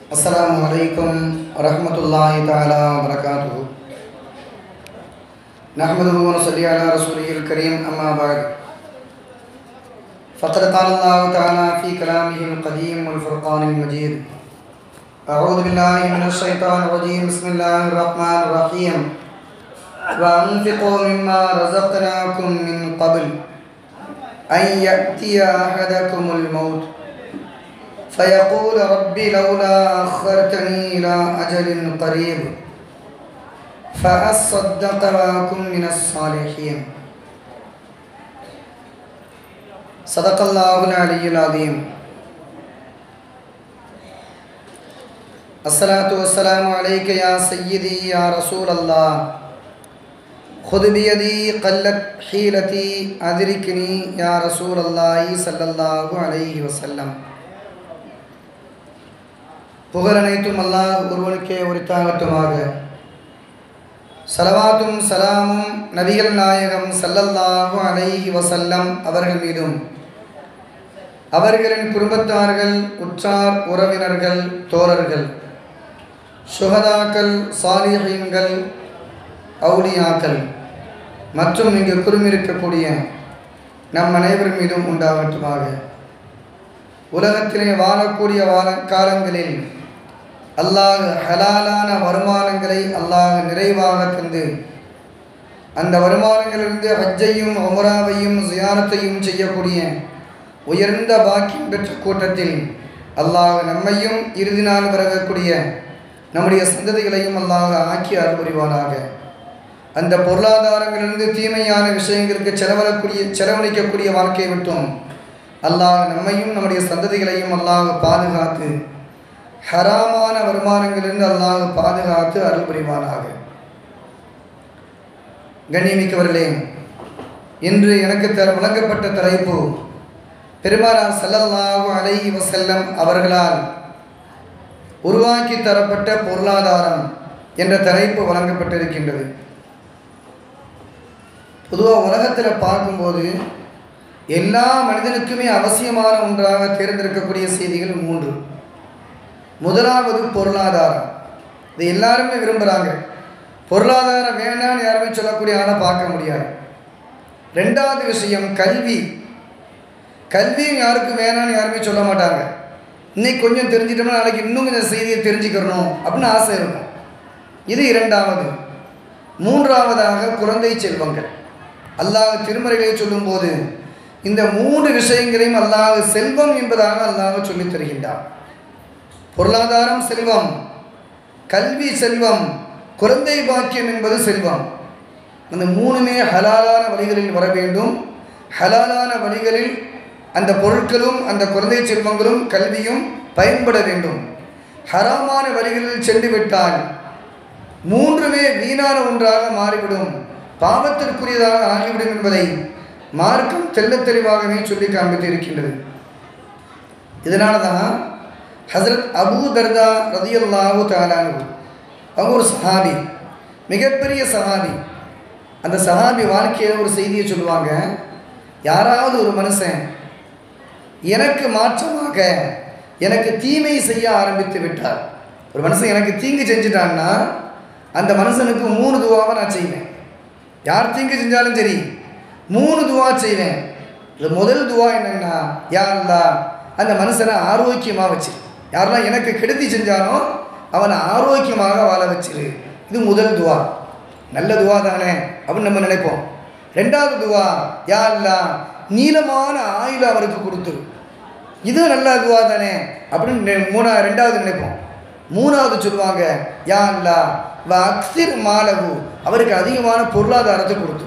السلام عليكم ورحمة الله تعالى وبركاته نحمده ونصلي على رسوله الكريم أما بعد فقد قال الله تعالى في كلامه القديم والفرقان المجيد أعوذ بالله من الشيطان الرجيم بسم الله الرحمن الرحيم وأنفقوا مما رزقناكم من قبل أن يأتي أحدكم الموت فيقول رب لولا أخرتني إلى أجل قريب فأصدق وأكن من الصالحين صدق الله العلي العظيم الصلاة والسلام عليك يا سيدي يا رسول الله خذ بيدي قلت حيلتي أدركني يا رسول الله صلى الله عليه وسلم புகழ் அனைத்தும் அல்லாஹ் ஒருவனுக்கே உரித்தாகட்டுமாக சலவாத்தும் சலாமும் நபிகள் நாயகம் சல்லல்லாஹு அலைஹி வசல்லம் அவர்கள் மீதும் அவர்களின் குடும்பத்தார்கள் உற்றார் உறவினர்கள் தோழர்கள் சுகதாக்கள் சாலிஹீன்கள் அவுலியாக்கள் மற்றும் இங்கு குறுமிருக்கக்கூடிய நம் அனைவர் மீதும் உண்டாகட்டுமாக உலகத்திலே வாழக்கூடிய வாழ காலங்களில் அல்லாஹ் ஹலாலான வருமானங்களை அல்லாஹ் நிறைவாக தந்து அந்த வருமானங்களிலிருந்து ஹஜ்ஜையும் உமராவையும் ஜியாரத்தையும் செய்யக்கூடிய உயர்ந்த பாக்கியம் பெற்ற கூட்டத்தில் அல்லாஹ் நம்மையும் இறுதி நாள் வரக்கூடிய நம்முடைய சந்ததிகளையும் அல்லாஹ் ஆக்கி அருள்புரிவானாக அந்த பொருளாதாரங்களிலிருந்து தீமையான விஷயங்களுக்கு செலவழக்கூடிய செலவழிக்கக்கூடிய வாழ்க்கையை விட்டும் அல்லாஹ் நம்மையும் நம்முடைய சந்ததிகளையும் அல்லாஹ் பாதுகாத்து ஹராமான வருமானங்களிலிருந்து அல்லாஹ் பாதுகாத்து அருள் புரிவானாக கண்ணியமிக்கவர்களே இன்று எனக்கு த வழங்கப்பட்ட தலைப்பு பெருமானார் சல்லல்லாஹு அலைஹி வசல்லம் அவர்களால் உருவாக்கி தரப்பட்ட பொருளாதாரம் என்ற தலைப்பு வழங்கப்பட்டிருக்கின்றது பொதுவாக உலகத்தில் பார்க்கும்போது எல்லா மனிதனுக்குமே அவசியமான ஒன்றாக தேர்ந்தெடுக்கக்கூடிய செய்திகள் மூன்று முதலாவது பொருளாதாரம் இது எல்லாருமே விரும்புகிறாங்க பொருளாதாரம் வேணான்னு யாருமே சொல்லக்கூடிய ஆளை பார்க்க முடியாது ரெண்டாவது விஷயம் கல்வி கல்வியும் யாருக்கும் வேணான்னு யாருமே சொல்ல மாட்டாங்க இன்னைக்கு கொஞ்சம் தெரிஞ்சிட்டோம்னா நாளைக்கு இன்னும் கொஞ்சம் செய்தியை தெரிஞ்சுக்கிறணும் அப்படின்னு ஆசை இருக்கும் இது இரண்டாவது மூன்றாவதாக குழந்தை செல்வங்கள் அல்லாஹ் திருமறைகளை சொல்லும்போது இந்த மூன்று விஷயங்களையும் அல்லாஹ் செல்வம் என்பதாக அல்லாஹ் சொல்லித் தருகின்றார் பொருளாதாரம் செல்வம் கல்வி செல்வம் குழந்தை பாக்கியம் என்பது செல்வம் அந்த மூணுமே ஹலாலான வழிகளில் வர வேண்டும் ஹலாலான வழிகளில் அந்த பொருட்களும் அந்த குழந்தை செல்வங்களும் கல்வியும் பயன்பட வேண்டும் ஹராமான வழிகளில் சென்று விட்டால் மூன்றுமே வீணான ஒன்றாக மாறிவிடும் பாவத்திற்குரியதாக ஆகிவிடும் என்பதை மார்க்கம் தெல்ல தெளிவாகவே சொல்லி காண்பித்து இருக்கின்றது இதனால தான் ஹசரத் அபூ தர்தா ரதியல்லாஹு தாலானு அவங்க ஒரு சஹாபி மிகப்பெரிய சஹாபி அந்த சஹாபி வாழ்க்கையில் ஒரு செய்தியை சொல்லுவாங்க யாராவது ஒரு மனுஷன் எனக்கு மாற்றமாக எனக்கு தீமை செய்ய ஆரம்பித்து விட்டார் ஒரு மனுஷன் எனக்கு தீங்கு செஞ்சுட்டான்னா அந்த மனுஷனுக்கு மூணு துவாவை நான் செய்வேன் யார் தீங்கு செஞ்சாலும் சரி மூணு துவா செய்வேன் இது முதல் துவா என்னென்னா யாருந்தா அந்த மனுஷனை ஆரோக்கியமாக வச்சிரு யாரெல்லாம் எனக்கு கெடுதி செஞ்சானோ அவனை ஆரோக்கியமாக வாழ வச்சிரு இது முதல் துவா நல்ல துவா தானே அப்படின்னு நம்ம நினைப்போம் ரெண்டாவது துவா யாருலா நீளமான ஆயுள் அவருக்கு கொடுத்துரு இது நல்ல துவா தானே அப்படின்னு மூணா ரெண்டாவது நினைப்போம் மூணாவது சொல்லுவாங்க யாருலா வ அக்சிர் மாலகு அவருக்கு அதிகமான பொருளாதாரத்தை கொடுத்துரு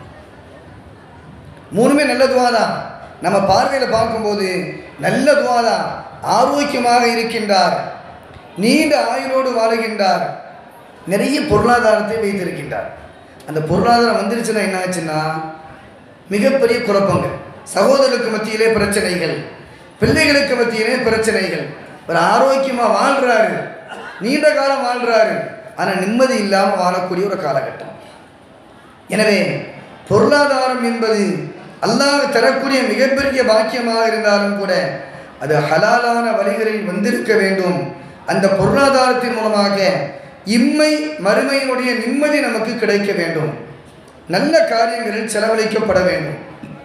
மூணுமே நல்ல துவா தான் நம்ம பார்வையில் பார்க்கும்போது நல்ல துவா தான் ஆரோக்கியமாக இருக்கின்றார் நீண்ட ஆயுளோடு வாழுகின்றார் நிறைய பொருளாதாரத்தை வைத்திருக்கின்றார் அந்த பொருளாதாரம் வந்துருச்சுன்னா என்ன ஆச்சுன்னா மிகப்பெரிய குழப்பங்கள் சகோதரருக்கு மத்தியிலே பிரச்சனைகள் பிள்ளைகளுக்கு மத்தியிலே பிரச்சனைகள் ஒரு ஆரோக்கியமாக வாழ்கிறாரு நீண்ட காலம் வாழ்கிறாரு ஆனால் நிம்மதி இல்லாமல் வாழக்கூடிய ஒரு காலகட்டம் எனவே பொருளாதாரம் என்பது அல்லாஹ் தரக்கூடிய மிகப்பெரிய பாக்கியமாக இருந்தாலும் கூட அது ஹலாலான வழிகளில் வந்திருக்க வேண்டும் அந்த பொருளாதாரத்தின் மூலமாக இம்மை மறுமையினுடைய நிம்மதி நமக்கு கிடைக்க வேண்டும் நல்ல காரியங்களில் செலவழிக்கப்பட வேண்டும்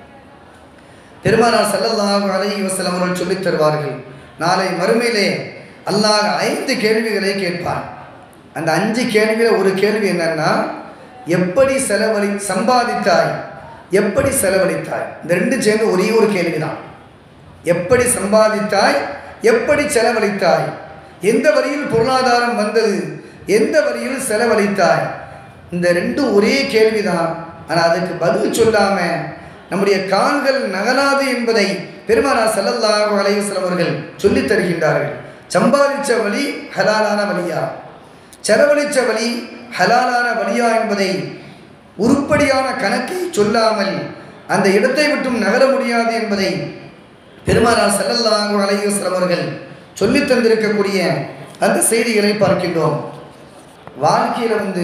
பெருமானார் ஸல்லல்லாஹு அலைஹி வஸல்லம் அவர்கள் சொல்லித் தருவார்கள் நாளை மறுமையிலே அல்லாஹ் ஐந்து கேள்விகளை கேட்பான் அந்த அஞ்சு கேள்வியில் ஒரு கேள்வி என்னன்னா எப்படி செலவழி சம்பாதித்தாய் எப்படி செலவழித்தாய் இந்த ரெண்டு சேர்ந்து ஒரே ஒரு கேள்வி தான் எப்படி சம்பாதித்தாய் எப்படி செலவழித்தாய் எந்த வழியில் பொருளாதாரம் வந்தது எந்த வழியில் செலவழித்தாய் இந்த ரெண்டும் ஒரே கேள்விதான் ஆனால் அதுக்கு பதில் சொல்லாம நம்முடைய கால்கள் நகராது என்பதை பெருமானார் ஸல்லல்லாஹு அலைஹி வஸல்லம் அவர்கள் சொல்லித் தருகின்றார்கள் சம்பாதிச்ச வழி ஹலாலான வழியா செலவழிச்ச வழி ஹலாலான வழியா என்பதை உருப்படியான கணக்கை சொல்லாமல் அந்த இடத்தை விட்டும் நகர முடியாது என்பதை பெருமானார் ஸல்லல்லாஹு அலைஹி வஸல்லம் அவர்கள் சொல்லித் தந்திருக்கக்கூடிய அந்த செய்திகளை பார்க்கின்றோம் வாழ்க்கையில் வந்து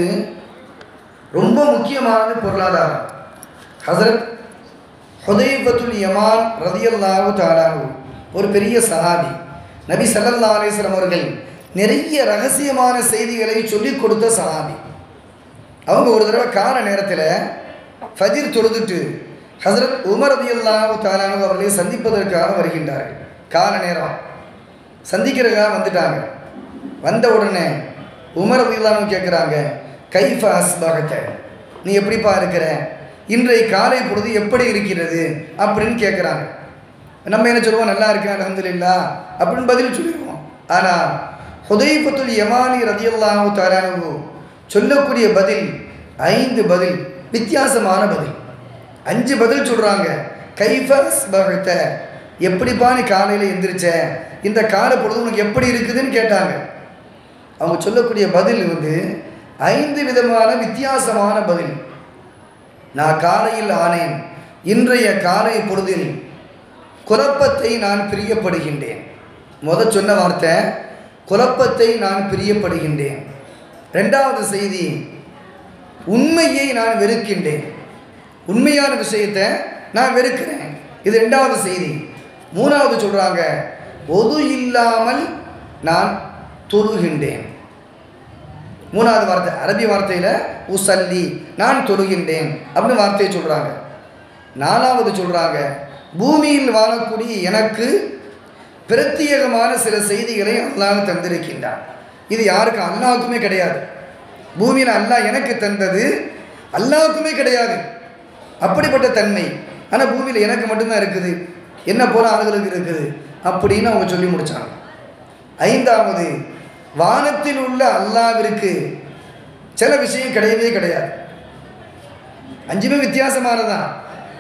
ரொம்ப முக்கியமானது பொருளாதாரம் ஹசரத் ஹுதைபத்துல் யமான் ரதியல்லாஹு தாலானு ஒரு பெரிய சஹாபி நபி ஸல்லல்லாஹு அலைஹி வஸல்லம் அவர்கள் நிறைய ரகசியமான செய்திகளை சொல்லிக் கொடுத்த சஹாபி அவங்க ஒரு தடவை கால நேரத்தில் ஃபஜிர் தொழுதுட்டு ஹசரத் உமர் ரதியல்லாஹு தாலானு அவர்களை சந்திப்பதற்காக வருகின்றார்கள் கால நேரம் சந்திக்கிறதுக்காக வந்துட்டாங்க வந்த உடனே உமர் ரதியல்லாஹு கேட்குறாங்க கைஃப அஸ்பகத்த நீ எப்படிப்பா இருக்கிற இன்றைய காலை பொழுது எப்படி இருக்கிறது அப்படின்னு கேட்குறாங்க நம்ம என்ன சொல்லுவோம் நல்லா இருக்கேன் அலமதுல்லா அப்படின்னு பதில் சொல்லிடுவோம் ஆனால் ஹுதைபத்துல் யமானி ரதியல்லாஹு தாரானு சொல்லக்கூடிய பதில் ஐந்து பதில் வித்தியாசமான பதில் அஞ்சு பதில் சொல்கிறாங்க கைஃபஸ் பகத்த எப்படிப்பா நீ காலையில் எந்திரிச்ச இந்த காலை பொழுது உனக்கு எப்படி இருக்குதுன்னு கேட்டாங்க அவங்க சொல்லக்கூடிய பதில் வந்து ஐந்து விதமான வித்தியாசமான பதில் நான் காலையில் ஆனேன் இன்றைய காலை பொழுதில் குழப்பத்தை நான் பிரியப்படுகின்றேன் முத சொன்ன வார்த்தை குழப்பத்தை நான் பிரியப்படுகின்றேன் ரெண்டாவது செய்தி உண்மையை நான் வெறுக்கின்றேன் உண்மையான விஷயத்தை நான் வெறுக்கிறேன் இது ரெண்டாவது செய்தி மூணாவது சொல்கிறாங்க ஒது இல்லாமல் நான் தொழுகின்றேன் மூணாவது வார்த்தை அரபி வார்த்தையில் உசல்லி நான் தொழுகின்றேன் அப்படின்னு வார்த்தையை சொல்கிறாங்க நாலாவது சொல்கிறாங்க பூமியில் வாழக்கூடிய எனக்கு பிரத்யேகமான சில செய்திகளை அல்லாஹ் தந்திருக்கின்றான் இது யாருக்கு அல்லாவுக்குமே கிடையாது பூமியில் அல்லாஹ் எனக்கு தந்தது அல்லாவுக்குமே கிடையாது அப்படிப்பட்ட தன்மை ஆனால் பூமியில் எனக்கு மட்டும்தான் இருக்குது என்ன போல ஆளுகளுக்கு இருக்குது அப்படின்னு அவங்க சொல்லி முடித்தாங்க ஐந்தாவது வானத்தில் உள்ள அல்லாவிற்கு சில விஷயம் கிடையவே கிடையாது அஞ்சுமே வித்தியாசமானதான்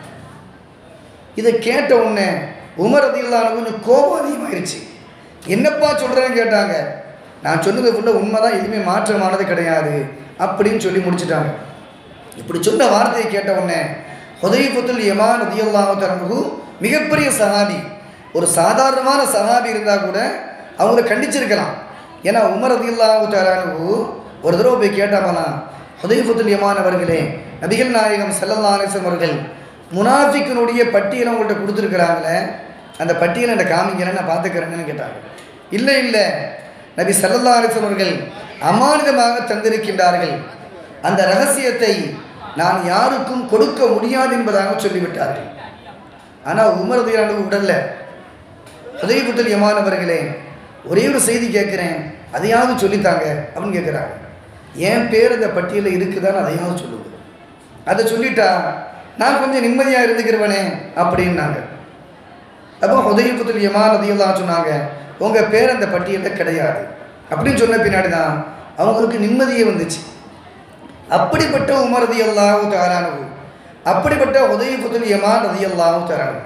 இதை கேட்ட உடனே உமர் அதிகளான கொஞ்சம் கோபம் அதிகமாயிருச்சு என்னப்பா சொல்கிறேன்னு கேட்டாங்க நான் சொன்னது ஃபுல்லாக உண்மை தான் எதுவுமே மாற்றமானது கிடையாது அப்படின்னு சொல்லி முடிச்சிட்டாங்க இப்படி சொன்ன வார்த்தையை கேட்ட உடனே ஹுதைபுத்துல் யமான் ரதியல்லாஹு தரமுகு மிகப்பெரிய சஹாபி ஒரு சாதாரணமான சஹாபி இருந்தால் கூட அவங்கள கண்டிச்சிருக்கலாம் ஏன்னா உமர் ரதியல்லாஹு தரானு ஒரு தடவை போய் கேட்டாங்களாம் ஹுதைபுத்துல் யமான் அவர்களே நபிகள் நாயகம் ஸல்லல்லாஹு அலைஹி வஸல்லம் அவர்கள் முனாஃபிக்கினுடைய பட்டியலை உங்கள்கிட்ட கொடுத்துருக்குறாங்களே அந்த பட்டியலை என்னை காமிக்கிறேன் நான் பார்த்துக்கிறேன்னு கேட்டாங்க இல்லை இல்லை நபி ஸல்லல்லாஹு அலைஹி வஸல்லம் அவர்கள் அமானிதமாக தந்திருக்கின்றார்கள் அந்த ரகசியத்தை நான் யாருக்கும் கொடுக்க முடியாது என்பதாக சொல்லிவிட்டார்கள் ஆனால் உமரதையான உடல்ல உதயபுத்தல் யமானவர்களே ஒரே ஒரு செய்தி கேட்குறேன் அதையாவது சொல்லித்தாங்க அப்படின்னு கேட்குறாங்க என் பேர் அந்த பட்டியலில் இருக்குதான்னு அதையாவது சொல்லுங்க அதை சொல்லிட்டா நான் கொஞ்சம் நிம்மதியாக இருந்துக்கிறவனே அப்படின்னாங்க அப்போ உதயபுத்தல் யமான் அதையெல்லாம் சொன்னாங்க உங்கள் பேர் அந்த பட்டியலில் கிடையாது அப்படின்னு சொன்ன பின்னாடி தான் அவங்களுக்கு நிம்மதியே வந்துச்சு அப்படிப்பட்ட உமர் ரதி அல்லாஹு தாரானவு அப்படிப்பட்ட உதயபுத்தல் யமான் ரதி அல்லாஹு தாரானவு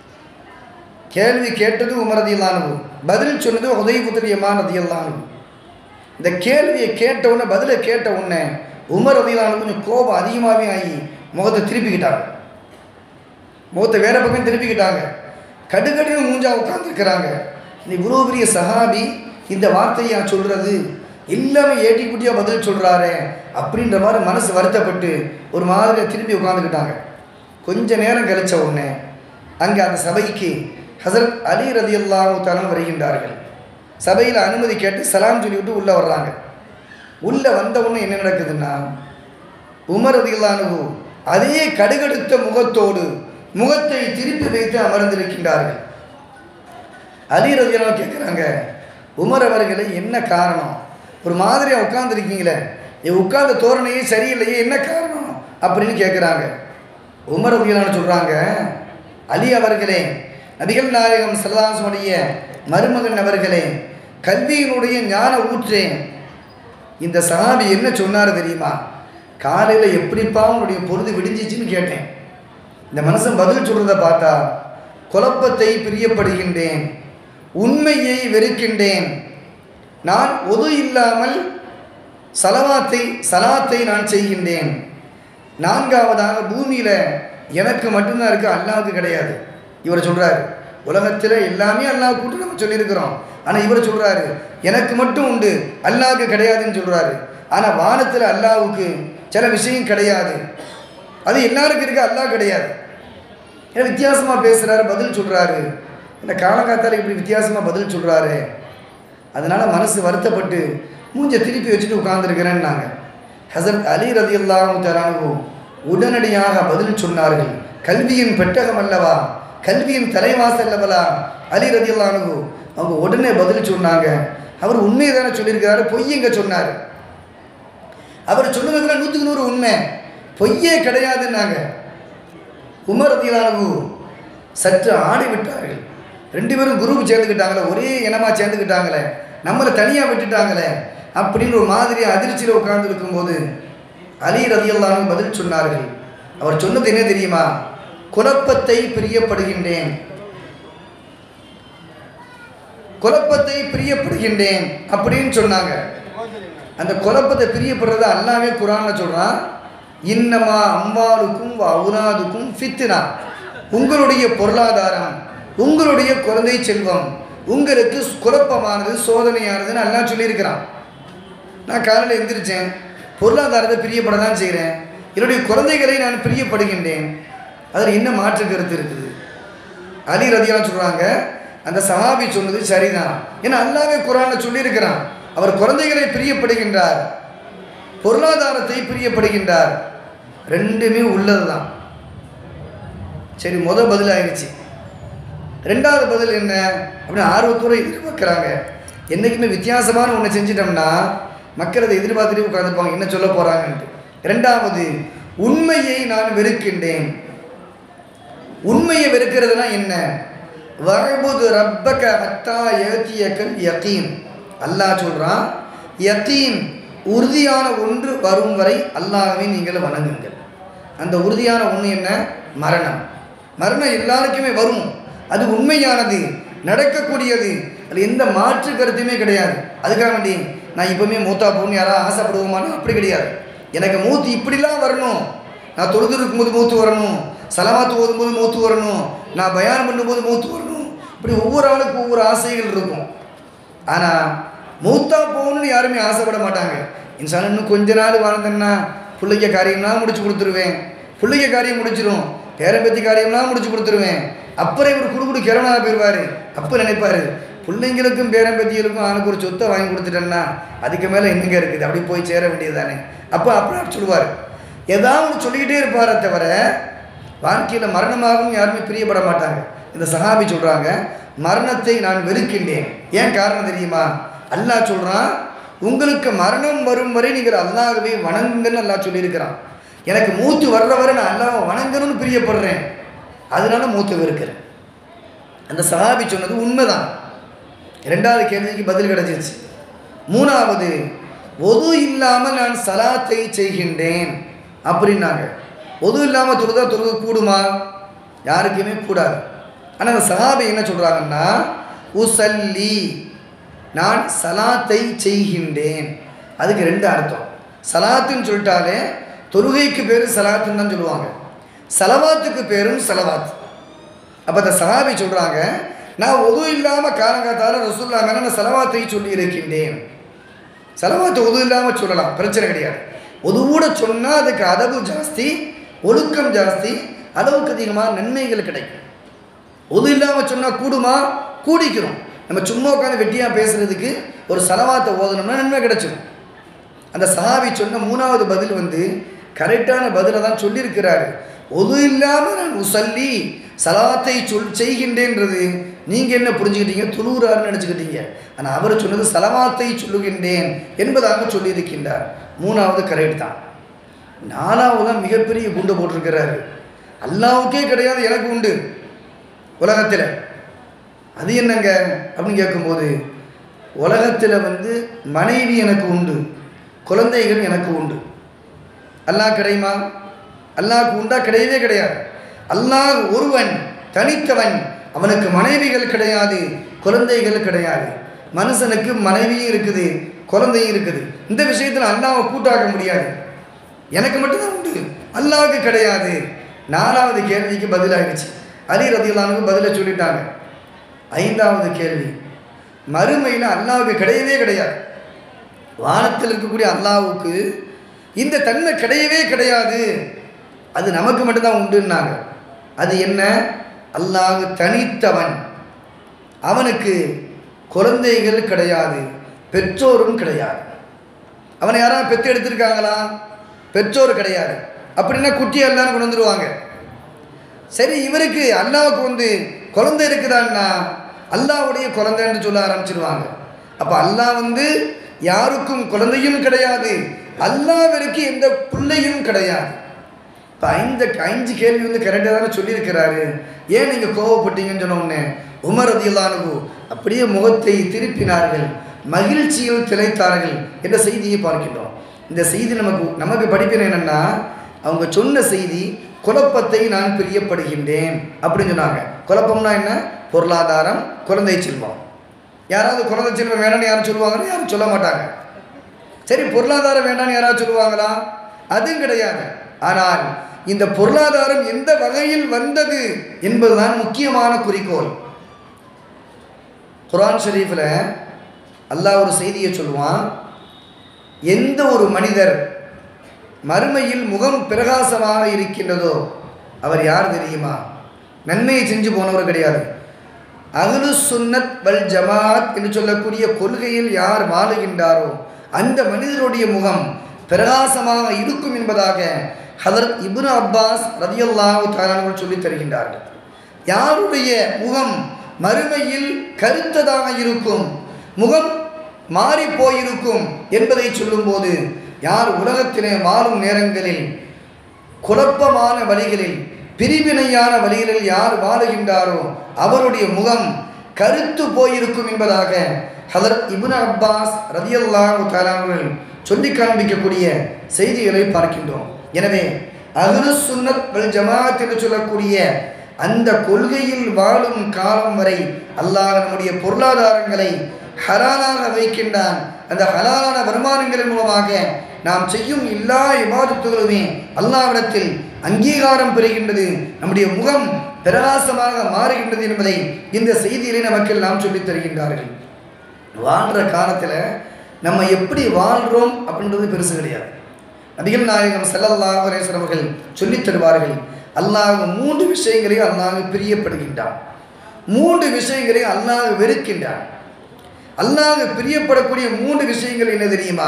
கேள்வி கேட்டது உமர் ரதி அல்லானவு பதில் சொன்னது உதயபுத்தல் யமான் ரதி அல்லானவு இந்த கேள்வியை கேட்ட உடனே பதிலை கேட்ட உடனே உமர் ரதிலானு கொஞ்சம் கோபம் அதிகமாகவே ஆகி முகத்தை திருப்பிக்கிட்டாங்க முகத்தை வேற பக்கம் திருப்பிக்கிட்டாங்க கடுகடுன்னு மூஞ்சா உட்காந்துருக்கிறாங்க இந்த இவ்வளோ பெரிய சஹாபி இந்த வார்த்தையை சொல்கிறது எல்லாமே ஏட்டி குட்டியாக பதில் சொல்கிறாரே அப்படின்ற மாதிரி மனசு வருத்தப்பட்டு ஒரு மாதிரி திரும்பி உட்காந்துக்கிட்டாங்க கொஞ்ச நேரம் கழிச்ச உடனே அங்கே அந்த சபைக்கு ஹசரத் அலி ரதி அல்லாஹு வருகின்றார்கள் சபையில் அனுமதி கேட்டு சலாம் சொல்லிவிட்டு உள்ளே வர்றாங்க உள்ளே வந்த உடனே என்ன நடக்குதுன்னா உமர் அதிகளானு அதே கடுகடுத்த முகத்தோடு முகத்தை திருப்பி வைத்து அமர்ந்திருக்கின்றார்கள் அலி ரதியெல்லாம் கேட்குறாங்க உமர் அவர்களே என்ன காரணம் ஒரு மாதிரியாக உட்காந்துருக்கீங்களே உட்கார்ந்த தோரணையே சரியில்லையே என்ன காரணம் அப்படின்னு கேட்குறாங்க உமர் ரதியெல்லாம் சொல்கிறாங்க அலி அவர்களே நபிகள் நாயகம் சல்லாசனுடைய மருமகன் அவர்களே கல்வியினுடைய ஞான ஊற்றேன் இந்த சஹாபி என்ன சொன்னார் தெரியுமா காலையில் எப்படிப்பா உன்னுடைய பொழுது விடிஞ்சிச்சுன்னு கேட்டேன் இந்த மனுஷன் பதில் சொல்கிறத பார்த்தா குழப்பத்தை பிரியப்படுகின்றேன் உண்மையை வெறுக்கின்றேன் நான் ஒது இல்லாமல் சலவாத்தை சலாத்தை நான் செய்கின்றேன் நான்காவதாக பூமியில் எனக்கு மட்டும்தான் இருக்குது அல்லாவுக்கு கிடையாது இவர் சொல்கிறாரு உலகத்தில் எல்லாமே அல்லாஹ் கூட்டு நம்ம சொல்லியிருக்கிறோம் ஆனால் இவர் சொல்கிறாரு எனக்கு மட்டும் உண்டு அல்லாவுக்கு கிடையாதுன்னு சொல்கிறாரு ஆனால் வானத்தில் அல்லாவுக்கு சில விஷயம் கிடையாது அது எல்லாருக்கும் இருக்கு அல்லாஹ் கிடையாது ஏன்னா வித்தியாசமாக பேசுகிறாரு பதில் சொல்கிறாரு இந்த காலங்காத்தால் இப்படி வித்தியாசமாக பதில் சொல்கிறாரு அதனால் மனசு வருத்தப்பட்டு மூஞ்சை திருப்பி வச்சுட்டு உட்கார்ந்துருக்கிறேன்னாங்க ஹசரத் அலி ரதி அல்லாஹும் தரானு உடனடியாக பதில் சொன்னார்கள் கல்வியின் பெட்டகம் அல்லவா கல்வியின் தலைவாசல் அல்லவலா அலி ரதி அல்லானு அவங்க உடனே பதில் சொன்னாங்க அவர் உண்மையை தானே சொல்லியிருக்கிறாரு பொய்யங்க சொன்னார் அவர் சொன்னதுல நூற்றுக்கு நூறு உண்மை பொய்யே கிடையாதுன்னாங்க உமர் ரதியலானு சற்று ஆடி விட்டார்கள் ரெண்டு பேரும் குரூப் சேர்ந்துக்கிட்டாங்களே ஒரே இனமாக சேர்ந்துக்கிட்டாங்களே நம்மளை தனியாக விட்டுட்டாங்களே அப்படின்னு ஒரு மாதிரி அதிர்ச்சியில் உட்கார்ந்து இருக்கும்போது அலி ரதியல்லான்னு பதில் சொன்னார்கள் அவர் சொன்னது என்ன தெரியுமா குழப்பத்தை பிரியப்படுகின்றேன் குழப்பத்தை பிரியப்படுகின்றேன் அப்படின்னு சொன்னாங்க அந்த குழப்பத்தை பிரியப்படுறத அல்லாவே குரான்ல சொல்கிறான் இன்னமா அம்மாளுக்கும் அவுனாதுக்கும் ஃபித்னா உங்களுடைய பொருளாதாரம் உங்களுடைய குழந்தை செல்வம் உங்களுக்கு குழப்பமானது சோதனையானதுன்னு எல்லாம் சொல்லியிருக்கிறான் நான் காலையில் எந்திரிச்சேன் பொருளாதாரத்தை பிரியப்பட தான் செய்கிறேன் என்னுடைய குழந்தைகளை நான் பிரியப்படுகின்றேன் அதில் என்ன மாற்று கருத்து இருக்குது அலி ரதியெல்லாம் சொல்கிறாங்க அந்த சஹாபி சொன்னது சரிதான் ஏன்னா அல்லாவே குரானை சொல்லியிருக்கிறான் அவர் குழந்தைகளை பிரியப்படுகின்றார் பொருளாதாரத்தை பிரியப்படுகின்றார் ரெண்டுமே உள்ளது தான் சரி முத பதில் ஆயிடுச்சு ரெண்டாவது பதில் என்ன அப்படின்னு ஆர்வத்தோடு எதிர்பார்க்குறாங்க என்றைக்குமே வித்தியாசமான ஒன்று செஞ்சிட்டோம்னா மக்கள் அதை எதிர்பார்த்துட்டு உட்காந்துப்பாங்க என்ன சொல்ல போகிறாங்கன்ட்டு ரெண்டாவது உண்மையை நான் வெறுக்கின்றேன் உண்மையை வெறுக்கிறதுனா என்ன வழபுது ரப்பக அத்தா ஏத்தியக்கல் யகீன் அல்லாஹ் சொல்கிறான் யகீன் உறுதியான ஒன்று வரும் வரை அல்லாஹ்வை நீங்கள் வணங்குங்கள் அந்த உறுதியான ஒன்று என்ன மரணம் மரணம் எல்லாருக்குமே வரும் அது உண்மையானது நடக்கக்கூடியது அது எந்த மாற்று கருத்துமே கிடையாது அதுக்காக வேண்டி நான் இப்போவுமே மூத்தா போகணும் யாராவது ஆசைப்படுவோமானா அப்படி கிடையாது எனக்கு மூத்து இப்படிலாம் வரணும் நான் தொழுது இருக்கும்போது மூத்து வரணும் சலமாத்து ஓதும்போது மூத்து வரணும் நான் பயானம் பண்ணும்போது மூத்து வரணும் இப்படி ஒவ்வொரு ஆளுக்கும் ஒவ்வொரு ஆசைகள் இருக்கும் ஆனால் மூத்தா போகணும்னு யாருமே ஆசைப்பட மாட்டாங்க இன்சான் இன்னும் கொஞ்ச நாள் வாழ்ந்தேன்னா பிள்ளைங்க காரியம்லாம் முடிச்சு கொடுத்துருவேன் பிள்ளைங்க காரியம் முடிச்சிடும் பேரம்பத்தி காரியம்லாம் முடிச்சு கொடுத்துருவேன் அப்புறம் இவர் குடுக்குடு கிரவனாக போயிடுவார் அப்போ நினைப்பார் பிள்ளைங்களுக்கும் பேரம்பத்திகளுக்கும் ஆணுக்கு ஒரு சொத்தை வாங்கி கொடுத்துட்டேன்னா அதுக்கு மேலே என்னங்க இருக்குது அப்படி போய் சேர வேண்டியது தானே அப்போ அப்படி சொல்லுவார் ஏதாவது ஒன்று சொல்லிக்கிட்டே இருப்பாரே தவிர வாழ்க்கையில் மரணமாகவும் யாருமே பிரியப்பட மாட்டாங்க இந்த சஹாபி சொல்கிறாங்க மரணத்தை நான் வெறுக்கின்றேன் ஏன் காரணம் தெரியுமா அல்லாஹ் சொல்கிறான் உங்களுக்கு மரணம் வரும் வரை நீங்கள் அல்லாஹ்வே வணங்குங்கன்னு அல்லாஹ் சொல்லியிருக்கிறான் எனக்கு மூத்து வர்ற வரை நான் அல்லாஹ் வணங்கணும்னு பிரியப்படுறேன் அதனால மூத்து வெறுக்கிறேன் அந்த சஹாபி சொன்னது உண்மைதான் ரெண்டாவது கேள்விக்கு பதில் கிடைச்சிருச்சு மூணாவது ஒது இல்லாமல் நான் சலாத்தை செய்கின்றேன் அப்படின்னாங்க ஒது இல்லாமல் தொழுதா தொழுக கூடுமா யாருக்குமே கூடாது ஆனால் அந்த சஹாபி என்ன சொல்கிறாங்கன்னா உசல்லி நான் சலாத்தை செய்கின்றேன் அதுக்கு ரெண்டு அர்த்தம் சலாத்துன்னு சொல்லிட்டாலே தொழுகைக்கு பேர் சலாத்துன்னு தான் சொல்லுவாங்க சலவாத்துக்கு பேரும் சலவாத் அப்போ அந்த சஹாபி சொல்கிறாங்க நான் ஒது இல்லாமல் காலங்காத்தால ரசூல்லா மேலே நான் செலவாத்தை சொல்லி இருக்கின்றேன் செலவாத்தை ஒது இல்லாமல் சொல்லலாம் பிரச்சனை கிடையாது ஒதுவோட சொன்னால் அதுக்கு அதவு ஜாஸ்தி ஒழுக்கம் ஜாஸ்தி அளவுக்கு அதிகமாக நன்மைகள் கிடைக்கும் ஒது இல்லாமல் சொன்னால் கூடுமா கூடிக்கிறோம் நம்ம சும்மா உட்காந்து வெட்டியாக பேசுகிறதுக்கு ஒரு சலவாத்தை ஓதணும்னா நன்மை கிடைச்சிடும் அந்த சஹாபி சொன்ன மூணாவது பதில் வந்து கரெக்டான பதிலை தான் சொல்லியிருக்கிறாரு ஒது இல்லாமல் நான் உசல்லி சலாத்தை சொல் செய்கின்றேன்றது நீங்கள் என்ன புரிஞ்சுக்கிட்டீங்க துளூராருன்னு நினச்சிக்கிட்டீங்க ஆனால் அவர் சொன்னது சலவாத்தை சொல்லுகின்றேன் என்பதாக சொல்லியிருக்கின்றார் மூணாவது கரெக்ட் தான் நாலாவது தான் மிகப்பெரிய குண்டு போட்டிருக்கிறாரு அல்லாவுக்கே கிடையாது எனக்கு உண்டு உலகத்தில் அது என்னங்க அப்படின்னு கேட்கும்போது உலகத்தில் வந்து மனைவி எனக்கு உண்டு குழந்தைகள் எனக்கு உண்டு அல்லாஹ் கிடையுமா அல்லாஹ்க்கு உண்டா கிடையவே கிடையாது அல்லாஹ் ஒருவன் தனித்தவன் அவனுக்கு மனைவிகள் கிடையாது குழந்தைகள் கிடையாது மனுஷனுக்கு மனைவியும் இருக்குது குழந்தையும் இருக்குது இந்த விஷயத்தில் அல்லாவை கூட்டாக்க முடியாது எனக்கு மட்டும்தான் உண்டு அல்லாவுக்கு கிடையாது நாலாவது கேள்விக்கு பதிலாகிடுச்சு அலி ரதியுல்லானுக்கு பதிலை சொல்லிட்டாங்க ஐந்தாவது கேள்வி மறுமையில் அல்லாவுக்கு கிடையவே கிடையாது வானத்தில் இருக்கக்கூடிய அல்லாவுக்கு இந்த தன்மை கிடையவே கிடையாது அது நமக்கு மட்டும்தான் உண்டுன்னாங்க அது என்ன அல்லாஹ் தனித்தவன் அவனுக்கு குழந்தைகள் கிடையாது பெற்றோரும் கிடையாது அவனை யாராவது பெற்று எடுத்திருக்காங்களா பெற்றோர் கிடையாது அப்படின்னா குட்டி அல்லான்னு கொண்டு வந்துடுவாங்க சரி இவருக்கு அல்லாவுக்கு வந்து குழந்தை இருக்குதான்னா அல்லாவுடைய குழந்தைன்னு சொல்ல ஆரம்பிச்சிருவாங்க அப்போ அல்லாஹ் வந்து யாருக்கும் குழந்தையும் கிடையாது அல்லாவிற்கு எந்த பிள்ளையும் கிடையாது இப்போ ஐந்து ஐந்து கேள்வி வந்து கரெக்டாக தானே சொல்லியிருக்கிறாரு ஏன் நீங்கள் கோவப்பட்டீங்கன்னு சொன்ன உடனே உமர் அதியல்லானு அப்படியே முகத்தை திருப்பினார்கள் மகிழ்ச்சியில் திளைத்தார்கள் என்ற செய்தியை பார்க்கின்றோம் இந்த செய்தி நமக்கு நமக்கு படிப்பின என்னென்னா அவங்க சொன்ன செய்தி குழப்பத்தை நான் பிரியப்படுகின்றேன் அப்படின்னு சொன்னாங்க குழப்பம்னா என்ன பொருளாதாரம் குழந்தை செல்வம் யாராவது குழந்தை செல்வம் வேணும்னு யாரும் சொல்லுவாங்கன்னு யாரும் சொல்ல மாட்டாங்க சரி பொருளாதாரம் வேண்டாம்னு யாராவது சொல்லுவாங்களா அதுவும் கிடையாது ஆனால் இந்த பொருளாதாரம் எந்த வகையில் வந்தது என்பதுதான் முக்கியமான குறிக்கோள் குரான் ஷரீஃபில் அல்லாஹ் ஒரு செய்தியை சொல்லுவான் எந்த ஒரு மனிதர் மறுமையில் முகம் பிரகாசமாக இருக்கின்றதோ அவர் யார் தெரியுமா நன்மையை செஞ்சு போனவர் கிடையாது அகலு சுன்னத் வல் ஜமாத் என்று சொல்லக்கூடிய கொள்கையில் யார் வாழுகின்றாரோ அந்த மனிதருடைய முகம் பிரகாசமாக இருக்கும் என்பதாக ஹதரத் இப்னு அப்பாஸ் ரதியல்லாஹு தாரானவர்கள் சொல்லித் தருகின்றார்கள் யாருடைய முகம் மறுமையில் கருத்ததாக இருக்கும் முகம் மாறி போயிருக்கும் என்பதை சொல்லும்போது யார் உலகத்திலே வாழும் நேரங்களில் குழப்பமான வழிகளில் பிரிவினையான வழிகளில் யார் வாழுகின்றாரோ அவருடைய முகம் கருத்து போயிருக்கும் என்பதாக ஹதரத் இப்னு அப்பாஸ் ரதியல்லாஹு தாலாவர்கள் சொல்லி காண்பிக்கக்கூடிய செய்திகளை பார்க்கின்றோம் எனவே அஹ்லு சுன்னத் வல் ஜமாத் என்று சொல்லக்கூடிய அந்த கொள்கையில் வாழும் காலம் வரை அல்லாஹ் நம்முடைய பொருளாதாரங்களை ஹலாலாக வைக்கின்றான் அந்த ஹலாலான வருமானங்களின் மூலமாக நாம் செய்யும் எல்லா இபாதத்துகளுமே அல்லாவிடத்தில் அங்கீகாரம் பெறுகின்றது நம்முடைய முகம் பிரகாசமாக மாறுகின்றது என்பதை இந்த செய்தியிலே நமக்கெல்லாம் சொல்லித் தருகின்றார்கள் வாழ்கிற காலத்தில் நம்ம எப்படி வாழ்கிறோம் அப்படின்றது பெருசு கிடையாது நபிகள் நாயகம் செல்லல்லாஹ் அலேஸ்வரம் அவர்கள் சொல்லித் தருவார்கள் அல்லாஹ் மூன்று விஷயங்களையும் அல்லாஹ் பிரியப்படுகின்றான் மூன்று விஷயங்களையும் அல்லாஹ் வெறுக்கின்றான் அல்லாஹ் பிரியப்படக்கூடிய மூன்று விஷயங்கள் என்ன தெரியுமா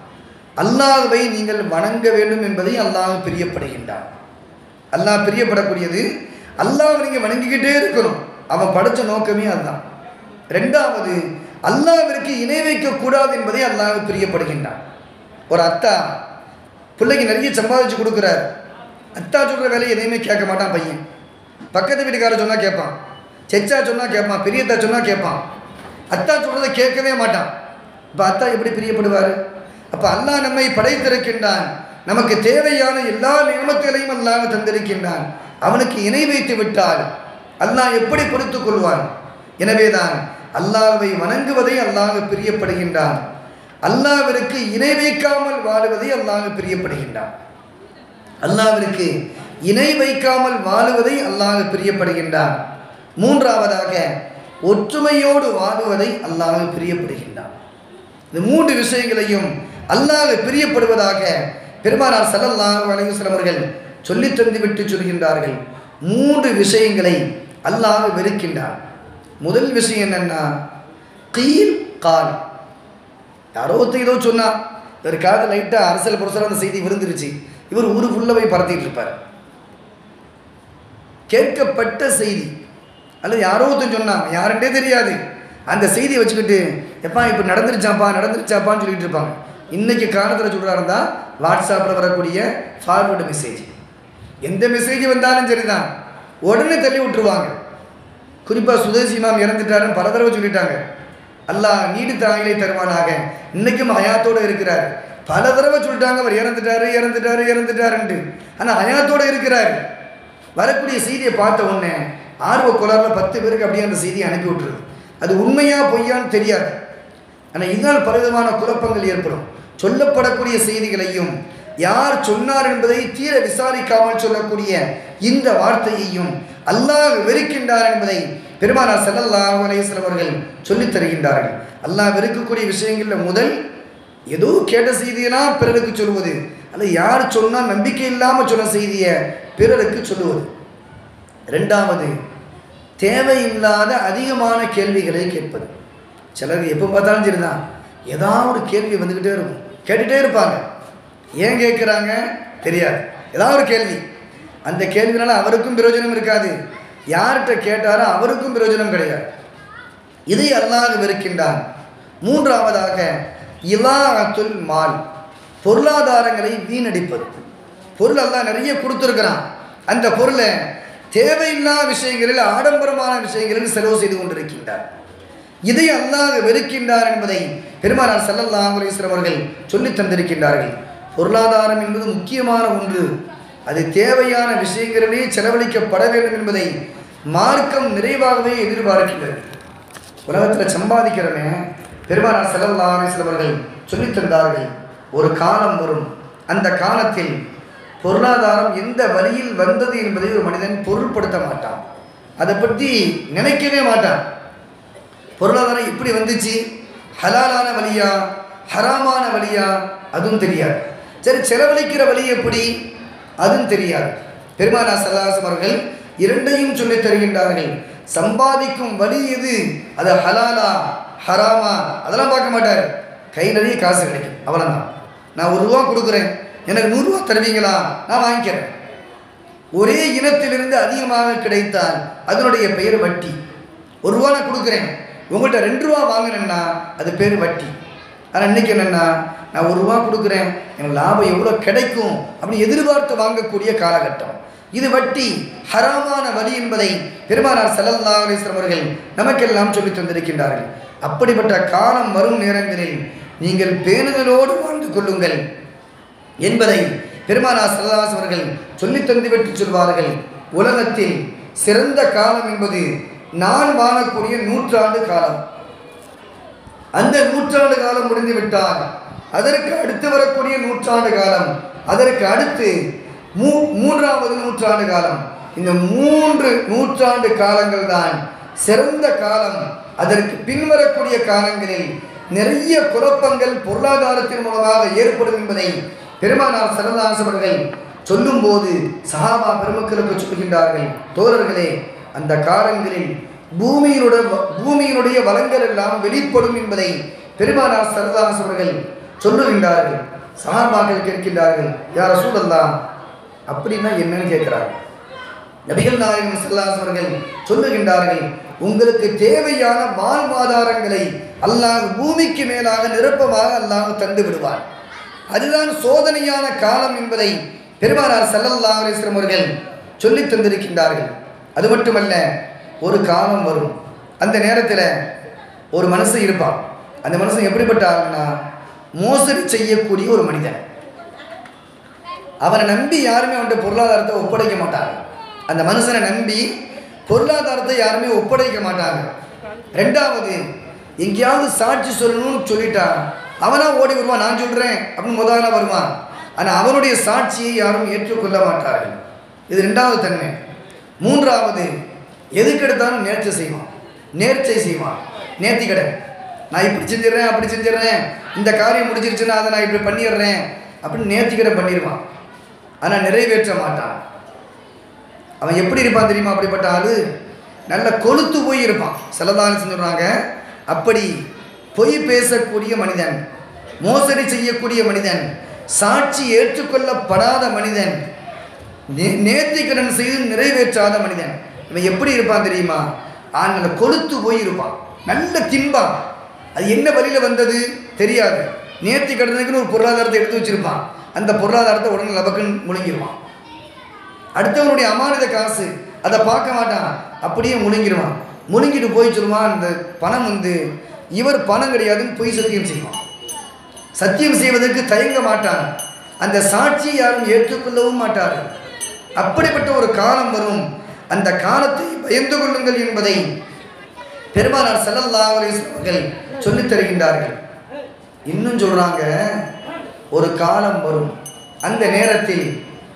அல்லாஹ்வை நீங்கள் வணங்க வேண்டும் என்பதை அல்லாஹ் பிரியப்படுகின்றான் அல்லாஹ் பிரியப்படக்கூடியது அல்லாஹ் நீங்கள் வணங்கிக்கிட்டே இருக்கணும் அவன் படைச்ச நோக்கமே அதுதான் ரெண்டாவது அல்லாவிற்கு இணை வைக்கக்கூடாது என்பதை அல்லாஹ் பிரியப்படுகின்றான் ஒரு அத்தா பிள்ளைக்கு நிறைய சம்பாதிச்சு கொடுக்குறாரு அத்தா சொல்கிற வேலையை எதையுமே கேட்க மாட்டான் பையன் பக்கத்து வீட்டுக்காரர் சொன்னால் கேட்பான் செச்சா சொன்னால் கேட்பான் பெரியத்தா சொன்னால் கேட்பான் அத்தா சொல்கிறத கேட்கவே மாட்டான் இப்போ அத்தா எப்படி பிரியப்படுவார் அப்போ அல்லாஹ் நம்மை படைத்திருக்கின்றான் நமக்கு தேவையான எல்லா நியமத்தையும் அல்லாஹ் தந்திருக்கின்றான் அவனுக்கு இணை வைத்து விட்டால் அல்லாஹ் எப்படி பொறுத்துக் கொள்வான் எனவேதான் அல்லாஹ்வை வணங்குவதை அல்லாஹ் பிரியப்படுகின்றான் அல்லாவிற்கு இணை வைக்காமல் வாழுவதை அல்லாஹ் பிரியப்படுகின்றான் அல்லாவிற்கு இணை வைக்காமல் வாழுவதை அல்லாஹ் பிரியப்படுகின்றான் மூன்றாவதாக ஒற்றுமையோடு வாழுவதை அல்லாஹ் பிரியப்படுகின்றான் இந்த மூன்று விஷயங்களையும் அல்லாஹ் பிரியப்படுவதாக பெருமானார் சல்லல்லாஹு அலைவசம் அவர்கள் சொல்லி தந்துவிட்டு சொல்கின்றார்கள் மூன்று விஷயங்களை அல்லாஹ் வெறுக்கின்றான் முதல் விஷயம் என்னன்னா கீல் கால் யாரோ ஒருத்தர் ஏதோ சொன்னா ஒரு காது லைட்டாக அரசியல் புரசலாக அந்த செய்தி விருந்துருச்சு இவர் ஊரு ஃபுல்லாக போய் பரத்திட்டு இருப்பார் கேட்கப்பட்ட செய்தி அல்லது யாரோ ஒருத்தன் சொன்னான் யாருன்றே தெரியாது அந்த செய்தியை வச்சுக்கிட்டு எப்பா இப்போ நடந்துருச்சாப்பா நடந்துருச்சாப்பான்னு சொல்லிட்டு இருப்பாங்க இன்னைக்கு காலத்தில் சொல்கிறாருந்தா வாட்ஸ்அப்பில் வரக்கூடிய ஃபார்வர்டு மெசேஜ் எந்த மெசேஜ் வந்தாலும் சரிதான் உடனே தள்ளி விட்டுருவாங்க குறிப்பாக சுதேசி இமாம் இறந்துட்டாருன்னு பல தடவை சொல்லிட்டாங்க அல்லாஹ் நீடித்த ஆயுளை தருவானாக இன்னைக்கும் ஹயாத்தோடு இருக்கிறார் பல தடவை சொல்லிட்டாங்க அவர் இறந்துட்டாரு இறந்துட்டாரு இறந்துட்டாருன்ட்டு ஆனால் ஹயாத்தோடு இருக்கிறார் வரக்கூடிய செய்தியை பார்த்த உடனே ஆர்வ கோளாறுல பத்து பேருக்கு அப்படியே அந்த செய்தியை அனுப்பி விட்டுருது அது உண்மையா பொய்யான்னு தெரியாது ஆனால் இதனால் பலவிதமான குழப்பங்கள் ஏற்படும் சொல்லப்படக்கூடிய செய்திகளையும் யார் சொன்னார் என்பதை தீர விசாரிக்காமல் சொல்லக்கூடிய இந்த வார்த்தையையும் அல்லாஹ் வெறுக்கின்றார் என்பதை பெருமானார் ஸல்லல்லாஹு அலைஹி வஸல்லம் அவர்கள் சொல்லித் தருகின்றார்கள் அல்லாஹ் வெறுக்கக்கூடிய விஷயங்களில் முதல் ஏதோ கேட்ட செய்தியெல்லாம் பிறருக்கு சொல்வது அல்ல யார் சொன்னால் நம்பிக்கை இல்லாமல் சொன்ன செய்தியை பிறருக்கு சொல்லுவது ரெண்டாவது தேவையில்லாத அதிகமான கேள்விகளை கேட்பது சிலர் எப்போ பார்த்தாலும் சரிதான் ஏதாவது ஒரு கேள்வி வந்துக்கிட்டே இருக்கும் கேட்டுகிட்டே இருப்பாங்க ஏன் கேட்குறாங்க தெரியாது ஏதாவது ஒரு கேள்வி அந்த கேள்வினால அவருக்கும் பிரயோஜனம் இருக்காது யார்கிட்ட கேட்டாரோ அவருக்கும் பிரயோஜனம் கிடையாது இதை அல்லாஹ் வெறுக்கின்றான் மூன்றாவதாக இலாத்துல் மால் பொருளாதாரங்களை வீணடிப்பது பொருள் அல்லாஹ் நிறைய கொடுத்துருக்கிறான் அந்த பொருளை தேவையில்லா விஷயங்களில் ஆடம்பரமான விஷயங்களில் செலவு செய்து கொண்டிருக்கின்றார் இதை அல்லாஹ் வெறுக்கின்றார் என்பதை பெருமானார் ஸல்லல்லாஹு அலைஹி வஸல்லம் அவர்கள் சொல்லித் தந்திருக்கின்றார்கள் பொருளாதாரம் என்பது முக்கியமான ஒன்று அது தேவையான விஷயங்களிலே செலவழிக்கப்பட வேண்டும் என்பதை மார்க்கம் நிறைவாகவே எதிர்பார்க்கின்றது உலகத்தில் சம்பாதிக்கிறவன் பெருமானார் ஸல்லல்லாஹு அலைஹி வஸல்லம் அவர்கள் சொல்லித் தந்தார்கள் ஒரு காலம் வரும் அந்த காலத்தில் பொருளாதாரம் எந்த வழியில் வந்தது என்பதை ஒரு மனிதன் பொருட்படுத்த மாட்டான் அதை பற்றி நினைக்கவே மாட்டான் பொருளாதாரம் எப்படி வந்துச்சு ஹலாலான வழியா ஹராமான வழியா அதுவும் தெரியாது சரி செலவழிக்கிற வழி எப்படி அதுவும் தெரியாது பெருமானா சல்லாசம் அவர்கள் இரண்டையும் சொல்லித் தருகின்றார்கள் சம்பாதிக்கும் வழி எது அது ஹலாலா ஹராமா அதெல்லாம் பார்க்க மாட்டார் கை நிறைய காசு கிடைக்கும் அவ்வளோதான் நான் ஒரு ரூபா கொடுக்குறேன் எனக்கு நூறுரூவா தருவீங்களா நான் வாங்கிக்கிறேன் ஒரே இனத்திலிருந்து அதிகமாக கிடைத்தால் அதனுடைய பெயர் வட்டி ஒரு ரூபா நான் கொடுக்குறேன் உங்கள்கிட்ட ரெண்டு ரூபா வாங்கினேன்னா அது பேர் வட்டி ஆனால் இன்றைக்கி என்னென்னா நான் ஒரு ரூபா கொடுக்குறேன் எனக்கு லாபம் எவ்வளோ கிடைக்கும் அப்படின்னு எதிர்பார்த்து வாங்கக்கூடிய காலகட்டம் இது வட்டி ஹராமான வழி என்பதை பெருமானார் ஸல்லல்லாஹு அலைஹி வஸல்லம் அவர்கள் நமக்கெல்லாம் சொல்லித் தந்திருக்கின்றார்கள் அப்படிப்பட்ட காலம் வரும் நேரங்களில் நீங்கள் பேணுதலோடு வாழ்ந்து கொள்ளுங்கள் என்பதை பெருமானார் ஸல்லல்லாஹு அவர்கள் சொல்லித் தந்துவிட்டு சொல்வார்கள் உலகத்தில் சிறந்த காலம் என்பது நான் வாழக்கூடிய நூற்றாண்டு காலம் அந்த நூற்றாண்டு காலம் முடிந்து விட்டால் அதற்கு அடுத்து வரக்கூடிய நூற்றாண்டு காலம் அதற்கு அடுத்து மூ மூன்றாவது நூற்றாண்டு காலம் இந்த மூன்று நூற்றாண்டு காலங்கள் தான் சிறந்த காலம் அதற்கு பின்வரக்கூடிய காலங்களில் நிறைய குழப்பங்கள் பொருளாதாரத்தின் மூலமாக ஏற்படும் என்பதை பெருமானார் சரதாசம் அவர்கள் சொல்லும்போது சஹாபா பெருமக்களுக்கு சொல்கின்றார்கள் தோழர்களே அந்த காலங்களில் பூமியினுடைய பூமியினுடைய வளங்கள் எல்லாம் வெளிப்படும் என்பதை பெருமானார் சரதாஸ் அவர்கள் சொல்லுகின்றார்கள் சஹாபாக்கள் கேட்கின்றார்கள் யார் சூழல்லாம் அப்படின்னா என்னன்னு கேட்கிறார்கள் நபிகள் நாயகம் சல்லாஸ் அவர்கள் சொல்லுகின்றார்கள் உங்களுக்கு தேவையான வாழ்வாதாரங்களை அல்லாஹ் பூமிக்கு மேலாக நிரப்பமாக அல்லாஹ் தந்து விடுவார் அதுதான் சோதனையான காலம் என்பதை பெருமானார் சல்லல்லாஹு அலைஹி வஸல்லம் அவர்கள் சொல்லித் தந்திருக்கின்றார்கள் அது மட்டுமல்ல ஒரு காலம் வரும் அந்த நேரத்தில் ஒரு மனுஷன் இருப்பான் அந்த மனுஷன் எப்படிப்பட்ட ஆளுன்னா மோசடி செய்யக்கூடிய ஒரு மனிதன் அவனை நம்பி யாருமே அவன்கிட்ட பொருளாதாரத்தை ஒப்படைக்க மாட்டாங்க அந்த மனுஷனை நம்பி பொருளாதாரத்தை யாருமே ஒப்படைக்க மாட்டாங்க ரெண்டாவது எங்கேயாவது சாட்சி சொல்லணும்னு சொல்லிட்டா அவனா ஓடி வருவான் நான் சொல்கிறேன் அப்படின்னு முதல்ல வருவான் ஆனால் அவனுடைய சாட்சியை யாரும் ஏற்றுக்கொள்ள மாட்டார்கள் இது ரெண்டாவது தன்மை மூன்றாவது எதுக்கெடுத்தாலும் நேர்ச்சை செய்வான் நேர்ச்சை செய்வான் நேர்த்தி கடை நான் இப்படி செஞ்சிடுறேன் அப்படி செஞ்சிடுறேன் இந்த காரியம் முடிஞ்சிருச்சுன்னா அதை நான் இப்படி பண்ணிடுறேன் அப்படின்னு நேர்த்தி கடை பண்ணிடுவான் ஆனால் நிறைவேற்ற மாட்டான் அவன் எப்படி இருப்பான் தெரியுமா அப்படிப்பட்ட ஆளு நல்ல கொளுத்து போய் இருப்பான் சிலதாலும் சொல்கிறாங்க அப்படி பொய் பேசக்கூடிய மனிதன் மோசடி செய்யக்கூடிய மனிதன் சாட்சி ஏற்றுக்கொள்ளப்படாத மனிதன் நே- நேர்த்திக்கடன் செய்து நிறைவேற்றாத மனிதன் இவன் எப்படி இருப்பான் தெரியுமா ஆண்களை கொளுத்து போய் இருப்பான் நல்ல தின்பான் அது என்ன வழியில் வந்தது தெரியாது நேர்த்தி கடனுக்குன்னு ஒரு பொருளாதாரத்தை எடுத்து வச்சிருப்பான் அந்த பொருளாதாரத்தை உடனே லபக்குன்னு முழுங்கிடுவான் அடுத்தவனுடைய அமானித காசு அதை பார்க்க மாட்டான் அப்படியே முழுங்கிடுவான் முழுங்கிட்டு போய் சொல்லுவான் அந்த பணம் வந்து இவர் பணம் கிடையாதுன்னு பொய் சத்தியம் செய்வான் சத்தியம் செய்வதற்கு தயங்க மாட்டான் அந்த சாட்சியை யாரும் ஏற்றுக்கொள்ளவும் மாட்டார்கள் அப்படிப்பட்ட ஒரு காலம் வரும் அந்த காலத்தை பயந்து கொள்ளுங்கள் என்பதை பெருமானார் ஸல்லல்லாஹு அலைஹி வஸல்லம் அவர்கள் சொல்லித் தருகின்றார்கள் இன்னும் சொல்றாங்க ஒரு காலம் வரும் அந்த நேரத்தில்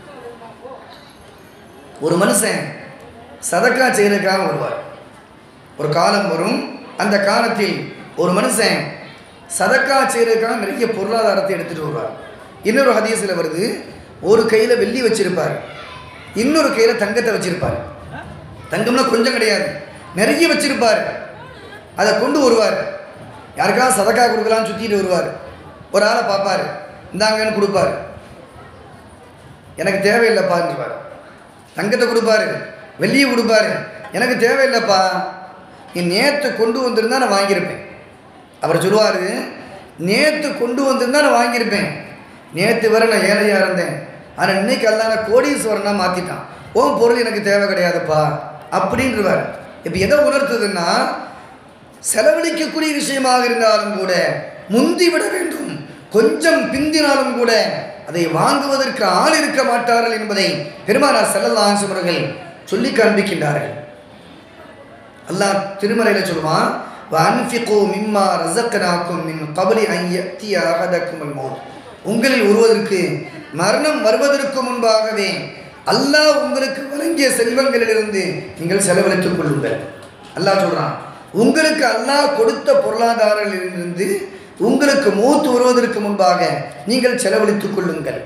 ஒரு மனுஷன் சதக்கா செய்யறதுக்காக வருவார் ஒரு காலம் வரும் அந்த காலத்தில் ஒரு மனுஷன் சதக்கா செய்யறதுக்காக நிறைய பொருளாதாரத்தை எடுத்துட்டு வருவார் இன்னொரு ஹதீஸில் வருது ஒரு கையில் வெள்ளி வச்சிருப்பார் இன்னொரு கையில் தங்கத்தை வச்சிருப்பார் தங்கம்னா கொஞ்சம் கிடையாது நிறைய வச்சிருப்பார் அதை கொண்டு வருவார் யாருக்காவது சதக்கா கொடுக்கலாம்னு சுற்றிட்டு வருவார் ஒரு ஆளை பார்ப்பார் இந்தாங்கன்னு கொடுப்பார் எனக்கு தேவையில்லைப்பான்னுவார் தங்கத்தை கொடுப்பாரு வெள்ளியை கொடுப்பாரு எனக்கு தேவையில்லைப்பா நீ நேற்று கொண்டு வந்திருந்தா நான் வாங்கியிருப்பேன் அவர் சொல்லுவார் நேற்று கொண்டு வந்திருந்தா நான் வாங்கியிருப்பேன் நேற்று வரை நான் ஏழையாக இருந்தேன் ஆனால் இன்னைக்கு எல்லாம் நான் கோடீஸ்வரனா மாற்றிட்டான் உன் பொருள் எனக்கு தேவை கிடையாதுப்பா அப்படின்றவார் இப்போ எதை உணர்த்துதுன்னா செலவழிக்கக்கூடிய விஷயமாக இருந்தாலும் கூட முந்தி விட வேண்டும் கொஞ்சம் பிந்தினாலும் கூட அதை வாங்குவதற்கு ஆள் இருக்க மாட்டார்கள் என்பதை பெருமானார் செல்லல்லாஹு அவர்கள் சொல்லி காண்பிக்கின்றார்கள் அல்லாஹ் திருமறையில் சொல்லுவான் வன்ஃபிகோ மிம்மா ரசக்கனாக்கும் மின் கபலி ஐயத்தி அகதக்கும் மௌத் உங்களில் ஒருவருக்கு மரணம் வருவதற்கு முன்பாகவே அல்லாஹ் உங்களுக்கு வழங்கிய செல்வங்களிலிருந்து நீங்கள் செலவழித்துக் கொள்ளுங்கள் அல்லாஹ் சொல்றான் உங்களுக்கு அல்லாஹ் கொடுத்த பொருளாதாரத்திலிருந்து உங்களுக்கு மூத்து வருவதற்கு முன்பாக நீங்கள் செலவழித்துக் கொள்ளுங்கள்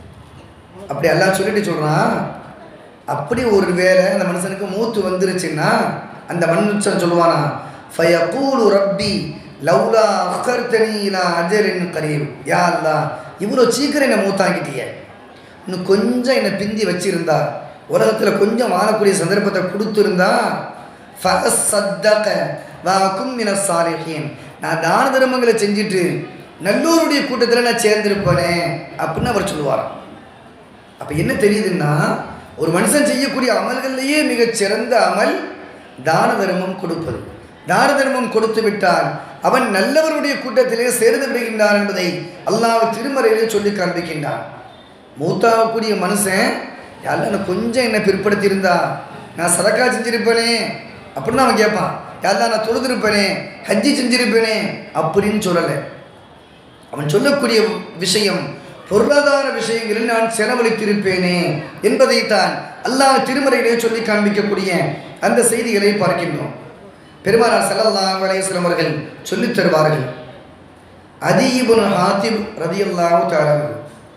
அப்படி அல்லாஹ் சொல்லிட்டு சொல்றான் அப்படி ஒரு வேளை அந்த மனுஷனுக்கு மூத்து வந்துருச்சுன்னா அந்த மனுஷன் சொல்லுவானா ஃபயகூலு ரப்பி லவ்லா அகர்தனி இலா அஜரின் கரீம் யா அல்லாஹ் இவ்வளோ சீக்கிரம் என்னை மூத்தாக்கிட்டியே இன்னும் கொஞ்சம் என்னை பிந்தி வச்சிருந்தா உலகத்தில் கொஞ்சம் வாழக்கூடிய சந்தர்ப்பத்தை கொடுத்துருந்தா ஃபஅஸ்ஸத்தக வஅகும் மினஸ் சாலிஹீன் நான் தான தர்மங்களை செஞ்சுட்டு நல்லோருடைய கூட்டத்தில் நான் சேர்ந்திருப்பேனே அப்படின்னு அவர் சொல்லுவாராம் அப்போ என்ன தெரியுதுன்னா ஒரு மனுஷன் செய்யக்கூடிய அமல்கள்லேயே மிகச் சிறந்த அமல் தான தர்மம் கொடுப்பது தான தர்மம் கொடுத்து விட்டால் அவன் நல்லவருடைய கூட்டத்திலே சேர்ந்து விடுகின்றான் என்பதை அல்லாஹ் திருமறையிலே சொல்லி காண்பிக்கின்றான் மூத்தாகக்கூடிய மனுஷன் யாரில் நான் கொஞ்சம் என்னை பிற்படுத்தியிருந்தா நான் சதக்கா செஞ்சிருப்பேனே அப்படின்னு அவன் கேட்பான் யாரெல்லாம் நான் தொழுதிருப்பேனே ஹஜ்ஜி செஞ்சிருப்பேனே அப்படின்னு சொல்லலை அவன் சொல்லக்கூடிய விஷயம் பொருளாதார விஷயங்களில் நான் செலவழித்திருப்பேனே என்பதைத்தான் அல்லாஹ் திருமறையிலே சொல்லி காண்பிக்கக்கூடிய அந்த செய்திகளை பார்க்கின்றோம் பெருமானார் ஸல்லல்லாஹு அலைஹி வஸல்லம் அவர்கள் சொல்லித் தருவார்கள் அதீபுன் ஹாத்திப் ரதியல்லாஹு தஆலா அன்ஹு.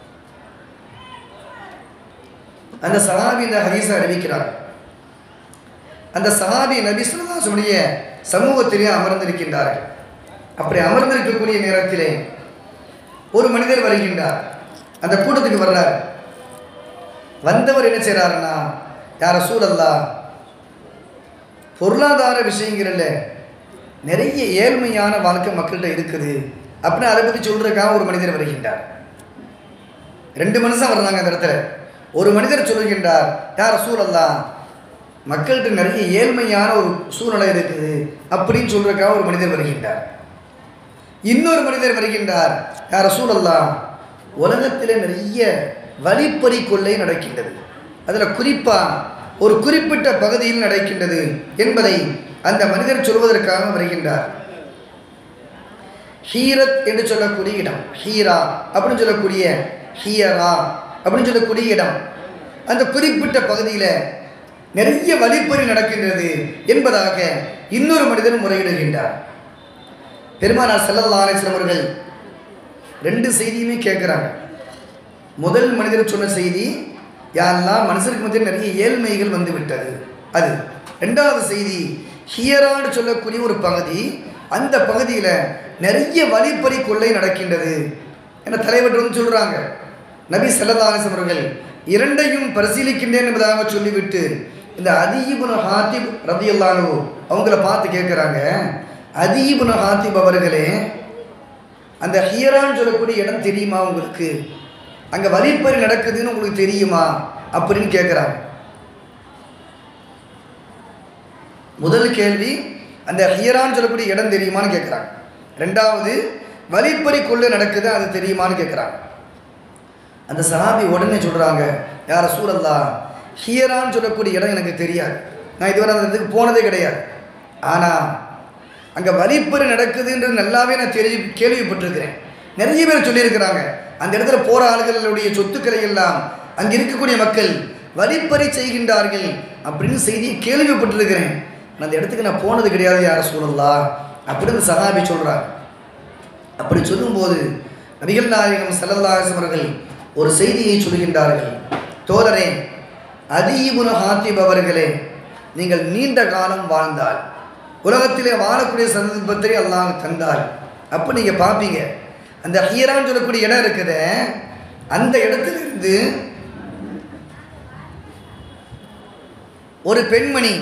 அந்த சஹாபி இந்த ஹதீஸை அறிவிக்கிறார் அந்த சஹாபி நபி ஸல்லல்லாஹு சமூகத்திலே அமர்ந்திருக்கின்றார்கள் அப்படி அமர்ந்திருக்கக்கூடிய நேரத்திலே ஒரு மனிதர் வருகின்றார் அந்த கூட்டத்துக்கு வர்றார் வந்தவர் என்ன செய்கிறாருன்னா யார சூழல்லா பொருளாதார விஷயங்கள்ல நிறைய ஏழ்மையான வாழ்க்கை மக்கள்கிட்ட இருக்குது அப்படின்னு அதை பற்றி சொல்கிறதுக்காக ஒரு மனிதர் வருகின்றார் ரெண்டு மனுஷன் வர்றாங்க அந்த இடத்துல ஒரு மனிதர் சொல்லுகின்றார் யார் சூழல்லா மக்கள்கிட்ட நிறைய ஏழ்மையான ஒரு சூழ்நிலை இருக்குது அப்படின்னு சொல்கிறதுக்காக ஒரு மனிதர் வருகின்றார் இன்னொரு மனிதர் வருகின்றார் யார் சூழல்லா உலகத்தில் நிறைய வழிப்பறி கொள்ளை நடக்கின்றது அதில் குறிப்பாக ஒரு குறிப்பிட்ட பகுதியில் நடக்கின்றது என்பதை அந்த மனிதர் சொல்வதற்காக வருகின்றார் ஹீரத் என்று சொல்லக்கூடிய இடம் ஹீரா அப்படின்னு சொல்லக்கூடிய ஹீயரா அப்படின்னு சொல்லக்கூடிய இடம் அந்த குறிப்பிட்ட பகுதியில் நிறைய வழிப்பறி நடக்கின்றது என்பதாக இன்னொரு மனிதர் முறையிடுகின்றார் பெருமானார் ஸல்லல்லாஹு அலைஹி வஸல்லம் அவர்கள் ரெண்டு செய்தியுமே கேட்குறாங்க முதல் மனிதர் சொன்ன செய்தி யாரெல்லாம் மனுஷருக்கு மத்தியில் நிறைய ஏழ்மைகள் வந்து விட்டது அது ரெண்டாவது செய்தி ஹியரான்னு சொல்லக்கூடிய ஒரு பகுதி அந்த பகுதியில் நிறைய வழிப்பறி கொள்ளை நடக்கின்றது என தலைவர் வந்து சொல்கிறாங்க நபி செல்லதாசம் அவர்கள் இரண்டையும் பரிசீலிக்கின்றேன் என்பதாக சொல்லிவிட்டு இந்த அதீபுன ஹாத்திப் ரதியல்லானோ அவங்கள பார்த்து கேட்குறாங்க அதீபுன ஹாத்திப் அவர்களே அந்த ஹியரான்னு சொல்லக்கூடிய இடம் தெரியுமா உங்களுக்கு அங்கே வழிப்பறி நடக்குதுன்னு உங்களுக்கு தெரியுமா அப்படின்னு கேட்குறாங்க முதல் கேள்வி அந்த ஹியரான்னு சொல்லக்கூடிய இடம் தெரியுமான்னு கேட்குறாங்க ரெண்டாவது வழிப்பறி கொள்ளை நடக்குது அது தெரியுமான்னு கேட்குறாங்க அந்த சஹாபி உடனே சொல்கிறாங்க யார சூழல்லா ஹியரான்னு சொல்லக்கூடிய இடம் எனக்கு தெரியாது நான் இதுவரை அந்த இடத்துக்கு போனதே கிடையாது ஆனால் அங்கே வழிப்பறி நடக்குதுன்றது நல்லாவே நான் தெரிய கேள்விப்பட்டிருக்கிறேன் நிறைய பேர் சொல்லியிருக்கிறாங்க அந்த இடத்துல போகிற ஆளுகளுடைய சொத்துக்களை எல்லாம் அங்கே இருக்கக்கூடிய மக்கள் வழிப்பறி செய்கின்றார்கள் அப்படின்னு செய்தியை கேள்விப்பட்டிருக்கிறேன் ஆனா, அந்த இடத்துக்கு நான் போனது கிடையாது யார சூழல்லா அப்படின்னு சஹாபி சொல்கிறாங்க அப்படி சொல்லும்போது நபிகள் நாயகம் ஸல்லல்லாஹு அவர்கள் ஒரு செய்தியை சொல்கின்றார்கள் தோழரே அதீபுன ஹாத்திப் அவர்களே நீங்கள் நீண்ட காலம் வாழ்ந்தால் உலகத்திலே வாழக்கூடிய சந்தர்ப்பத்தை அல்லாஹ் தந்தால் அப்போ நீங்கள் பார்ப்பீங்க அந்த ஹீரான்னு சொல்லக்கூடிய இடம் இருக்குதே அந்த இடத்திலிருந்து ஒரு பெண்மணி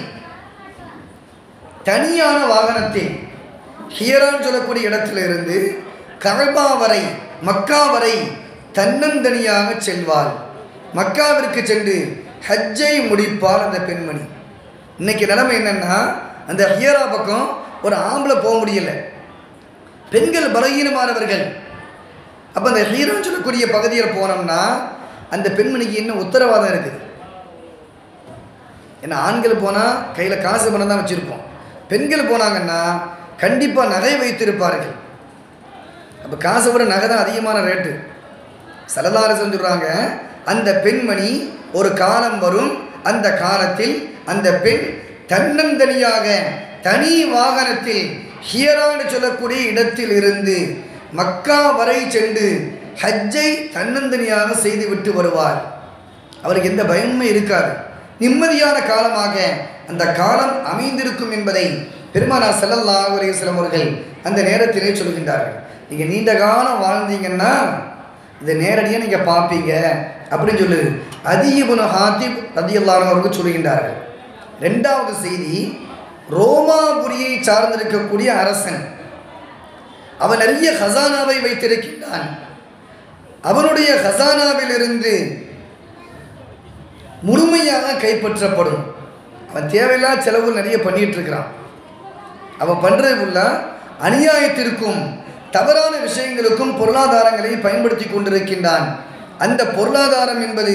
தனியான வாகனத்தில் ஹியரான் சொல்லக்கூடிய இடத்திலிருந்து கல்பா வரை மக்கா வரை தன்னந்தனியாக செல்வாள் மக்காவிற்கு சென்று ஹஜ்ஜை முடிப்பாள் அந்த பெண்மணி இன்னைக்கு நிலைமை என்னன்னா அந்த ஹியரா பக்கம் ஒரு ஆம்பளை போக முடியல பெண்கள் பலகீனமானவர்கள் அப்போ அந்த ஹீரோன்னு சொல்லக்கூடிய பகுதியில் போனோம்னா அந்த பெண்மணிக்கு என்ன உத்தரவாதம் இருக்குது ஏன்னா ஆண்கள் போனால் கையில் காசு பணம் தான் வச்சுருப்போம் பெண்கள் போனாங்கன்னா கண்டிப்பாக நகை வைத்திருப்பார்கள் அப்போ காசை விட நகை தான் அதிகமான ரேட்டு சலதாரசன் சொல்கிறாங்க அந்த பெண்மணி ஒரு காலம் வரும் அந்த காலத்தில் அந்த பெண் தன்னந்தனியாக தனி வாகனத்தில் ஹியரான்னு சொல்லக்கூடிய இடத்தில் இருந்து மக்கா வரை சென்று ஹஜ்ஜை தன்னந்தனியாக செய்துவிட்டு வருவார் அவருக்கு எந்த பயமுமே இருக்காது நிம்மதியான காலமாக அந்த காலம் அமைந்திருக்கும் என்பதை பெருமானார் ஸல்லல்லாஹு அலைஹி வஸல்லம் அவர்கள் அந்த நேரத்திலே சொல்கின்றார்கள் நீங்கள் நீண்ட காலம் வாழ்ந்தீங்கன்னா இதை நேரடியாக நீங்கள் பார்ப்பீங்க அப்படின்னு சொல்லு அதியபுன ஹாத்திப் ரதியல்லாஹு அவருக்கு சொல்கின்றார்கள் ரெண்டாவது செய்தி ரோமாபுரியை சார்ந்திருக்கக்கூடிய அரசன் அவன் நிறைய ஹசானாவை வைத்திருக்கின்றான் அவனுடைய ஹசானாவிலிருந்து முழுமையாக கைப்பற்றப்படும் அவன் தேவையில்லாத செலவு நிறைய பண்ணிட்டு இருக்கிறான் அவன் பண்ணுறதுக்குள்ள அநியாயத்திற்கும் தவறான விஷயங்களுக்கும் பொருளாதாரங்களை பயன்படுத்தி கொண்டிருக்கின்றான் அந்த பொருளாதாரம் என்பது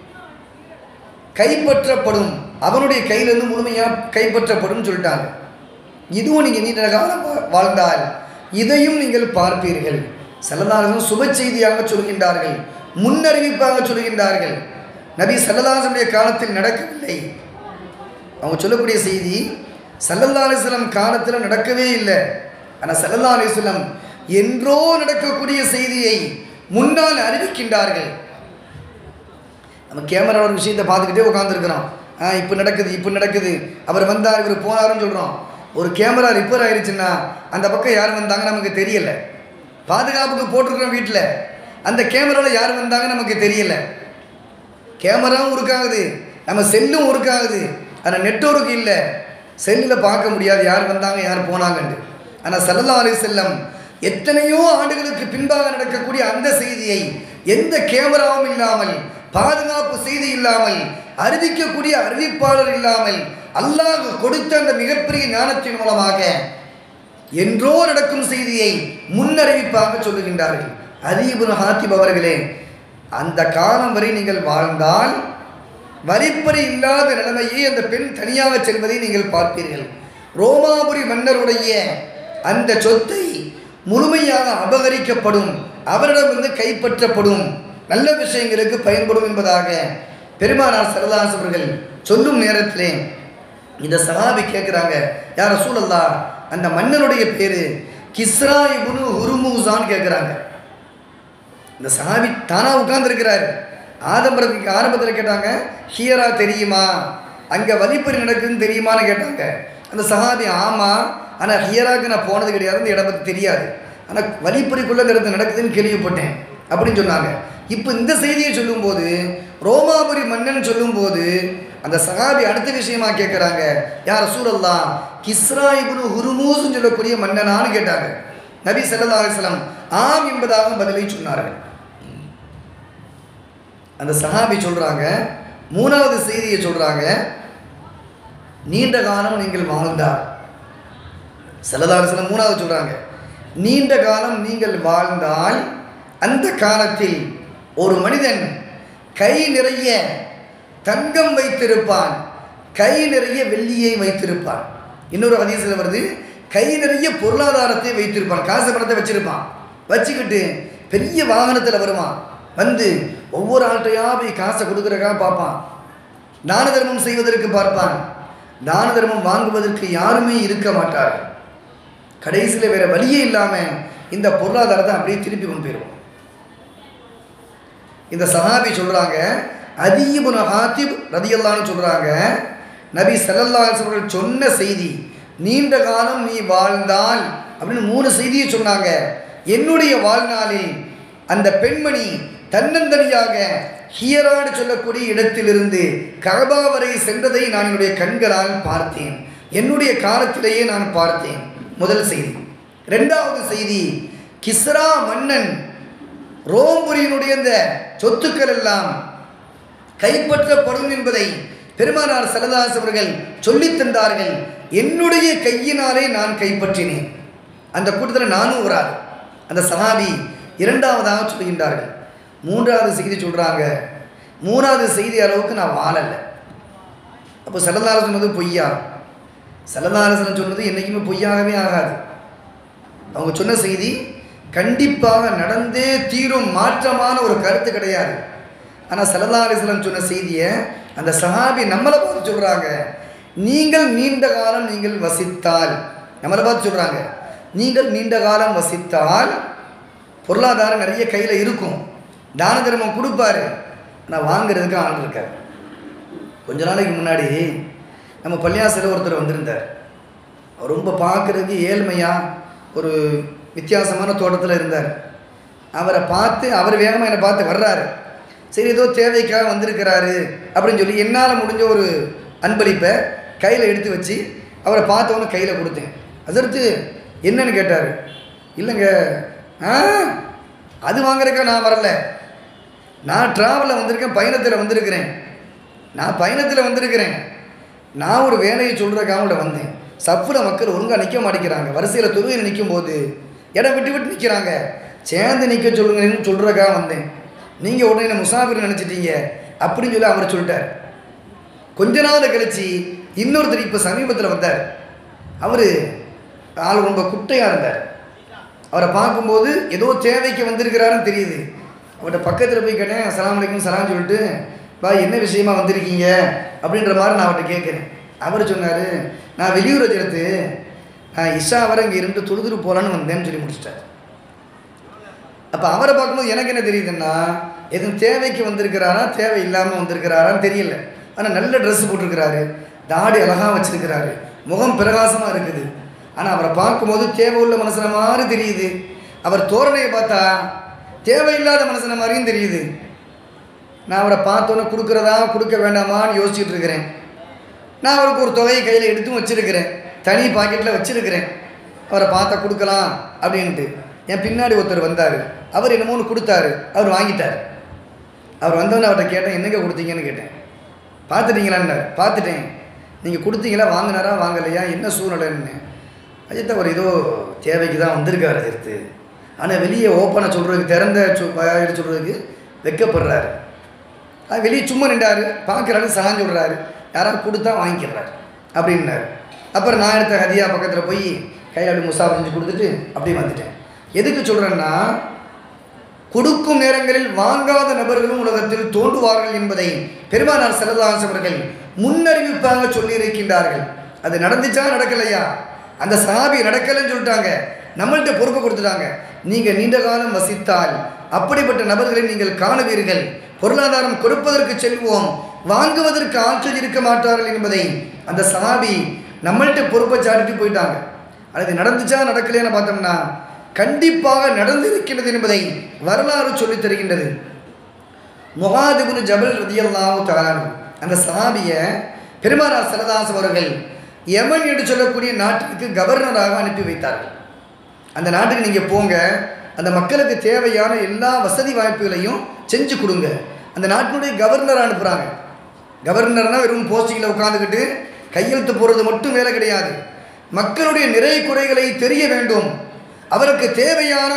கைப்பற்றப்படும் அவனுடைய கையிலிருந்து முழுமையாக கைப்பற்றப்படும் சொல்லிட்டாங்க இதுவும் நீங்கள் நீண்ட காலம் வா- வாழ்ந்தால் இதையும் நீங்கள் பார்ப்பீர்கள் சல்லதாசன் சுப செய்தியாக சொல்கின்றார்கள் முன்னறிவிப்பாக சொல்கின்றார்கள் நபி சல்லதாசனுடைய காலத்தில் நடக்கவில்லை அவங்க சொல்லக்கூடிய செய்தி சல்லல்லா அலிஸ்லம் காலத்தில் நடக்கவே இல்லை ஆனால் சல்லல்லா அலிஸ்லம் என்றோ நடக்கக்கூடிய செய்தியை முன்னால் அறிவிக்கின்றார்கள் நம்ம கேமரா ஒரு விஷயத்தை பார்த்துக்கிட்டே உட்காந்துருக்குறோம் ஆ இப்போ நடக்குது இப்போ நடக்குது அவர் வந்தார் இவர் போனாருன்னு சொல்கிறோம் ஒரு கேமரா ரிப்பேர் ஆயிடுச்சுன்னா அந்த பக்கம் யார் வந்தாங்க நமக்கு தெரியல பாதுகாப்புக்கு போட்டிருக்கிறோம் வீட்டில் அந்த கேமராவில் யார் வந்தாங்க நமக்கு தெரியல கேமராவும் ஒர்க்காகுது நம்ம செல்லும் ஒர்க்காகுது ஆனால் நெட்வொர்க் இல்லை செல்லில் பார்க்க முடியாது யார் வந்தாங்க யார் போனாங்கன்ட்டு ஆனால் சல்லல்லா அலைஹி செல்லம் எத்தனையோ ஆண்டுகளுக்கு பின்பாக நடக்கக்கூடிய அந்த செய்தியை எந்த கேமராவும் இல்லாமல் பாதுகாப்பு செய்தி இல்லாமல் அறிவிக்கக்கூடிய அறிவிப்பாளர் இல்லாமல் அல்லாஹ் கொடுத்த அந்த மிகப்பெரிய ஞானத்தின் மூலமாக என்றோ நடக்கும் செய்தியை முன்னறிவிப்பாக சொல்லுகின்றார்கள் அதீபுன் ஹாத்திப் அவர்களே அந்த காலம் வரை நீங்கள் வாழ்ந்தால் வரிப்பறி இல்லாத நிலைமையை அந்த பெண் தனியாக செல்வதை நீங்கள் பார்ப்பீர்கள் ரோமாபுரி மன்னருடைய அந்த சொத்தை முழுமையாக அபகரிக்கப்படும் அவரிடமிருந்து கைப்பற்றப்படும் நல்ல விஷயங்களுக்கு பயன்படும் என்பதாக பெருமானார் சரதாஸ் அவர்கள் சொல்லும் நேரத்திலே இந்த சஹாபி கேட்குறாங்க யார் ரசூலல்லா அந்த மன்னனுடைய பேர் கிஸ்ரா இபுனு ஹுருமூசான்னு கேட்குறாங்க இந்த சஹாபி தானாக உட்கார்ந்துருக்கிறார் ஆதம்பரத்துக்கு ஆரம்பத்தில் கேட்டாங்க ஹியரா தெரியுமா அங்கே வழிப்பறி நடக்குதுன்னு தெரியுமான்னு கேட்டாங்க அந்த சஹாபி ஆமாம் ஆனால் ஹியராக்கு நான் போனது கிடையாது அந்த இடம் பற்றி தெரியாது ஆனால் வழிப்பறிக்குள்ளே இந்த இடத்துல நடக்குதுன்னு கேள்விப்பட்டேன் அப்படின்னு சொன்னாங்க இப்போ இந்த செய்தியை சொல்லும்போது ரோமாபுரி மன்னன் சொல்லும்போது அந்த சகாபி அடுத்த விஷயமா கேட்குறாங்க யார் சூழல்லா கிஸ்ரா இப்னு ஹுருமூஸ்னு சொல்லக்கூடிய மன்னனான்னு கேட்டாங்க நபி ஸல்லல்லாஹு அலைஹி வஸல்லம் ஆம் என்பதாக பதிலை சொன்னார்கள் அந்த சஹாபி சொல்கிறாங்க மூணாவது செய்தியை சொல்கிறாங்க நீண்ட காலம் நீங்கள் வாழ்ந்தார் செல்லதாரசனம் மூணாவது சொல்கிறாங்க நீண்ட காலம் நீங்கள் வாழ்ந்தால் அந்த காலத்தில் ஒரு மனிதன் கை நிறைய தங்கம் வைத்திருப்பான் கை நிறைய வெள்ளியை வைத்திருப்பான் இன்னொரு ஹதீஸில் வருது கை நிறைய பொருளாதாரத்தை வைத்திருப்பான் காசு பணத்தை வச்சிருப்பான் வச்சுக்கிட்டு பெரிய வாகனத்தில் வருவான் வந்து ஒவ்வொரு ஆள்கிட்டையா போய் காசை கொடுக்குறக்கா பார்ப்பான் தான தர்மம் செய்வதற்கு பார்ப்பான் தான தர்மம் வாங்குவதற்கு யாருமே இருக்க மாட்டார்கள் கடைசியில் வேற வழியே இல்லாமல் இந்த பொருளாதாரத்தை அப்படியே திருப்பி கொண்டு போயிடுவோம் இந்த சஹாபி சொல்கிறாங்க அதீபுன ஹாத்திப் ரதியல்லான்னு சொல்கிறாங்க நபி ஸல்லல்லாஹு அலைஹி வஸல்லம் சொன்ன செய்தி நீண்ட காலம் நீ வாழ்ந்தால் அப்படின்னு மூணு செய்தியை சொன்னாங்க என்னுடைய வாழ்நாளில் அந்த பெண்மணி தன்னந்தனியாக ஹியராடு சொல்லக்கூடிய இடத்திலிருந்து கபா வரை சென்றதை நான் என்னுடைய கண்களால் பார்த்தேன் என்னுடைய காலத்திலேயே நான் பார்த்தேன் முதல் செய்தி ரெண்டாவது செய்தி கிஸ்ரா மன்னன் ரோம்புரியினுடைய இந்த சொத்துக்கள் எல்லாம் கைப்பற்றப்படும் என்பதை பெருமானார் சரதாஸ் அவர்கள் சொல்லித் தந்தார்கள் என்னுடைய கையினாலே நான் கைப்பற்றினேன் அந்த கூட்டத்தில் நானும் ஒரு ஆள் அந்த சஹாபி இரண்டாவதாக சொல்கின்றார்கள் மூன்றாவது செய்தி சொல்கிறாங்க மூணாவது செய்தி அளவுக்கு நான் வாழலை அப்போ சரதார சொன்னது பொய்யா சரதாரசன் சொன்னது என்றைக்குமே பொய்யாகவே ஆகாது அவங்க சொன்ன செய்தி கண்டிப்பாக நடந்தே தீரும் மாற்றமான ஒரு கருத்து கிடையாது ஆனால் சலதாரிசலம் சொன்ன செய்தியை அந்த சஹாபி நம்மளை பார்த்து சொல்கிறாங்க நீங்கள் நீண்ட காலம் நீங்கள் வசித்தால் நம்மளை பார்த்து சொல்கிறாங்க நீங்கள் நீண்ட காலம் வசித்தால் பொருளாதாரம் நிறைய கையில் இருக்கும் தான தர்மம் கொடுப்பாரு ஆனால் வாங்குறதுக்கு ஆள் இருக்கார் கொஞ்ச நாளைக்கு முன்னாடி நம்ம பள்ளியாசில் ஒருத்தர் வந்திருந்தார் அவர் ரொம்ப பார்க்குறதுக்கு ஏழ்மையாக ஒரு வித்தியாசமான தோட்டத்தில் இருந்தார் அவரை பார்த்து அவர் வேகமாக என்னை பார்த்து வர்றாரு சரி ஏதோ தேவைக்காக வந்திருக்கிறாரு அப்படின்னு சொல்லி என்னால் முடிஞ்ச ஒரு அன்பளிப்பை கையில் எடுத்து வச்சு அவரை பார்த்தவொன்னே கையில் கொடுத்தேன் அதற்கு என்னன்னு கேட்டார் இல்லைங்க ஆ அது வாங்குறதுக்கா நான் வரல நான் ட்ராவலில் வந்திருக்கேன் பயணத்தில் வந்திருக்கிறேன் நான் பயணத்தில் வந்திருக்கிறேன் நான் ஒரு வேலையை சொல்கிறக்காக உள்ள வந்தேன் சஃப்பில் மக்கள் ஒழுங்காக நிற்க மாட்டேங்கிறாங்க வரிசையில் தொழுகையில் நிற்கும் போது இடம் விட்டு விட்டு நிற்கிறாங்க சேர்ந்து நிற்க சொல்லுங்கன்னு சொல்கிறக்காக வந்தேன் நீங்கள் உடனே என்ன முசாஃபிர் நினச்சிட்டீங்க அப்படின்னு சொல்லி அவர் சொல்லிட்டார் கொஞ்ச நாள் கழிச்சு இன்னொருத்தர் இப்போ சமீபத்தில் வந்தார் அவர் ஆள் ரொம்ப குட்டையாக இருந்தார் அவரை பார்க்கும்போது ஏதோ தேவைக்கு வந்திருக்கிறாருன்னு தெரியுது அவர்கிட்ட பக்கத்தில் போய் கேட்டேன் அஸ்ஸலாமு அலைக்கும் சலாம் சொல்லிட்டு பா என்ன விஷயமா வந்திருக்கீங்க அப்படின்ற மாதிரி நான் அவர்கிட்ட கேட்குறேன் அவர் சொன்னார் நான் வெளியூர் எடுத்து நான் இஷா வரை இங்கே இருந்து தொழுதுட்டு போகலான்னு வந்தேன்னு சொல்லி முடிச்சிட்டார் அப்போ அவரை பார்க்கும்போது எனக்கு என்ன தெரியுதுன்னா எதுவும் தேவைக்கு வந்திருக்கிறாரா தேவை இல்லாமல் வந்திருக்கிறாரான்னு தெரியல ஆனால் நல்ல ட்ரெஸ் போட்டிருக்கிறாரு தாடி அழகாக வச்சிருக்கிறாரு முகம் பிரகாசமாக இருக்குது ஆனால் அவரை பார்க்கும்போது தேவை உள்ள மனுஷனை மாதிரி தெரியுது அவர் தோரணையை பார்த்தா தேவையில்லாத மனுஷனை மாதிரியும் தெரியுது நான் அவரை பார்த்தோன்னே கொடுக்குறதா கொடுக்க வேண்டாமான்னு யோசிச்சுட்டு இருக்கிறேன் நான் அவருக்கு ஒரு தொகையை கையில் எடுத்தும் வச்சிருக்கிறேன் தனி பாக்கெட்டில் வச்சிருக்கிறேன் அவரை பார்த்தா கொடுக்கலாம் அப்படின்ட்டு என் பின்னாடி ஒருத்தர் வந்தார் அவர் என்னமோன்னு கொடுத்தாரு அவர் வாங்கிட்டார் அவர் வந்தவொடனே அவர்கிட்ட கேட்டேன் என்னங்க கொடுத்தீங்கன்னு கேட்டேன் பார்த்துட்டீங்களான்னார் பார்த்துட்டேன் நீங்கள் கொடுத்தீங்களா வாங்கினாரா வாங்கலையா என்ன சூழ்நிலைன்னு அஜித் அவர் ஏதோ தேவைக்கு தான் வந்திருக்காரு அஜித்து ஆனால் வெளியே ஓப்பனாக சொல்கிறதுக்கு திறந்த சொ- வாயில சொல்கிறதுக்கு வெக்கப்படுறாரு அது வெளியே சும்மா நின்றாரு பார்க்குறாரு சாஞ்சு விடுறாரு யாராவது கொடுத்தா வாங்கிக்கிறாரு அப்படின்னாரு அப்புறம் நான் எடுத்த ஹதியா பக்கத்தில் போய் கையில் அப்படி முசா செஞ்சு கொடுத்துட்டு அப்படியே வந்துட்டேன் எதுக்கு சொல்கிறேன்னா கொடுக்கும் நேரங்களில் வாங்காத நபர்களும் உலகத்தில் தோன்றுவார்கள் என்பதை பெருமானார் செல்லதாஸ் அவர்கள் முன்னறிவிப்பாக சொல்லியிருக்கின்றார்கள் அது நடந்துச்சா நடக்கலையா அந்த சஹாபி நடக்கலைன்னு சொல்லிட்டாங்க நம்மள்ட்ட பொறுப்பு கொடுத்துட்டாங்க நீங்கள் நீண்ட காலம் வசித்தால் அப்படிப்பட்ட நபர்களை நீங்கள் காணுவீர்கள் பொருளாதாரம் கொடுப்பதற்கு செல்வோம் வாங்குவதற்கு ஆற்றல் இருக்க மாட்டார்கள் என்பதை அந்த சஹாபி நம்மள்ட்ட பொறுப்பை சாட்டிட்டு போயிட்டாங்க அது நடந்துச்சா நடக்கலையான்னு பார்த்தோம்னா கண்டிப்பாக நடந்திருக்கின்றது என்பதை வரலாறு சொல்லித் தருகின்றது முகாதிபுன் ஜபல் ரதியல்லாஹு தஆலா அந்த சஹாபியை பெருமானார் சரதாஸ் அவர்கள் யமன் என்று சொல்லக்கூடிய நாட்டிற்கு கவர்னராக அனுப்பி வைத்தார்கள் அந்த நாட்டுக்கு நீங்கள் போங்க அந்த மக்களுக்கு தேவையான எல்லா வசதி வாய்ப்புகளையும் செஞ்சு கொடுங்க அந்த நாட்டினுடைய கவர்னர் அனுப்புகிறாங்க கவர்னர்னால் வெறும் போஸ்டிங்கில் உட்காந்துக்கிட்டு கையெழுத்து போடுறது மட்டும் வேலை கிடையாது மக்களுடைய நிறை குறைகளை தெரிய வேண்டும் அவருக்கு தேவையான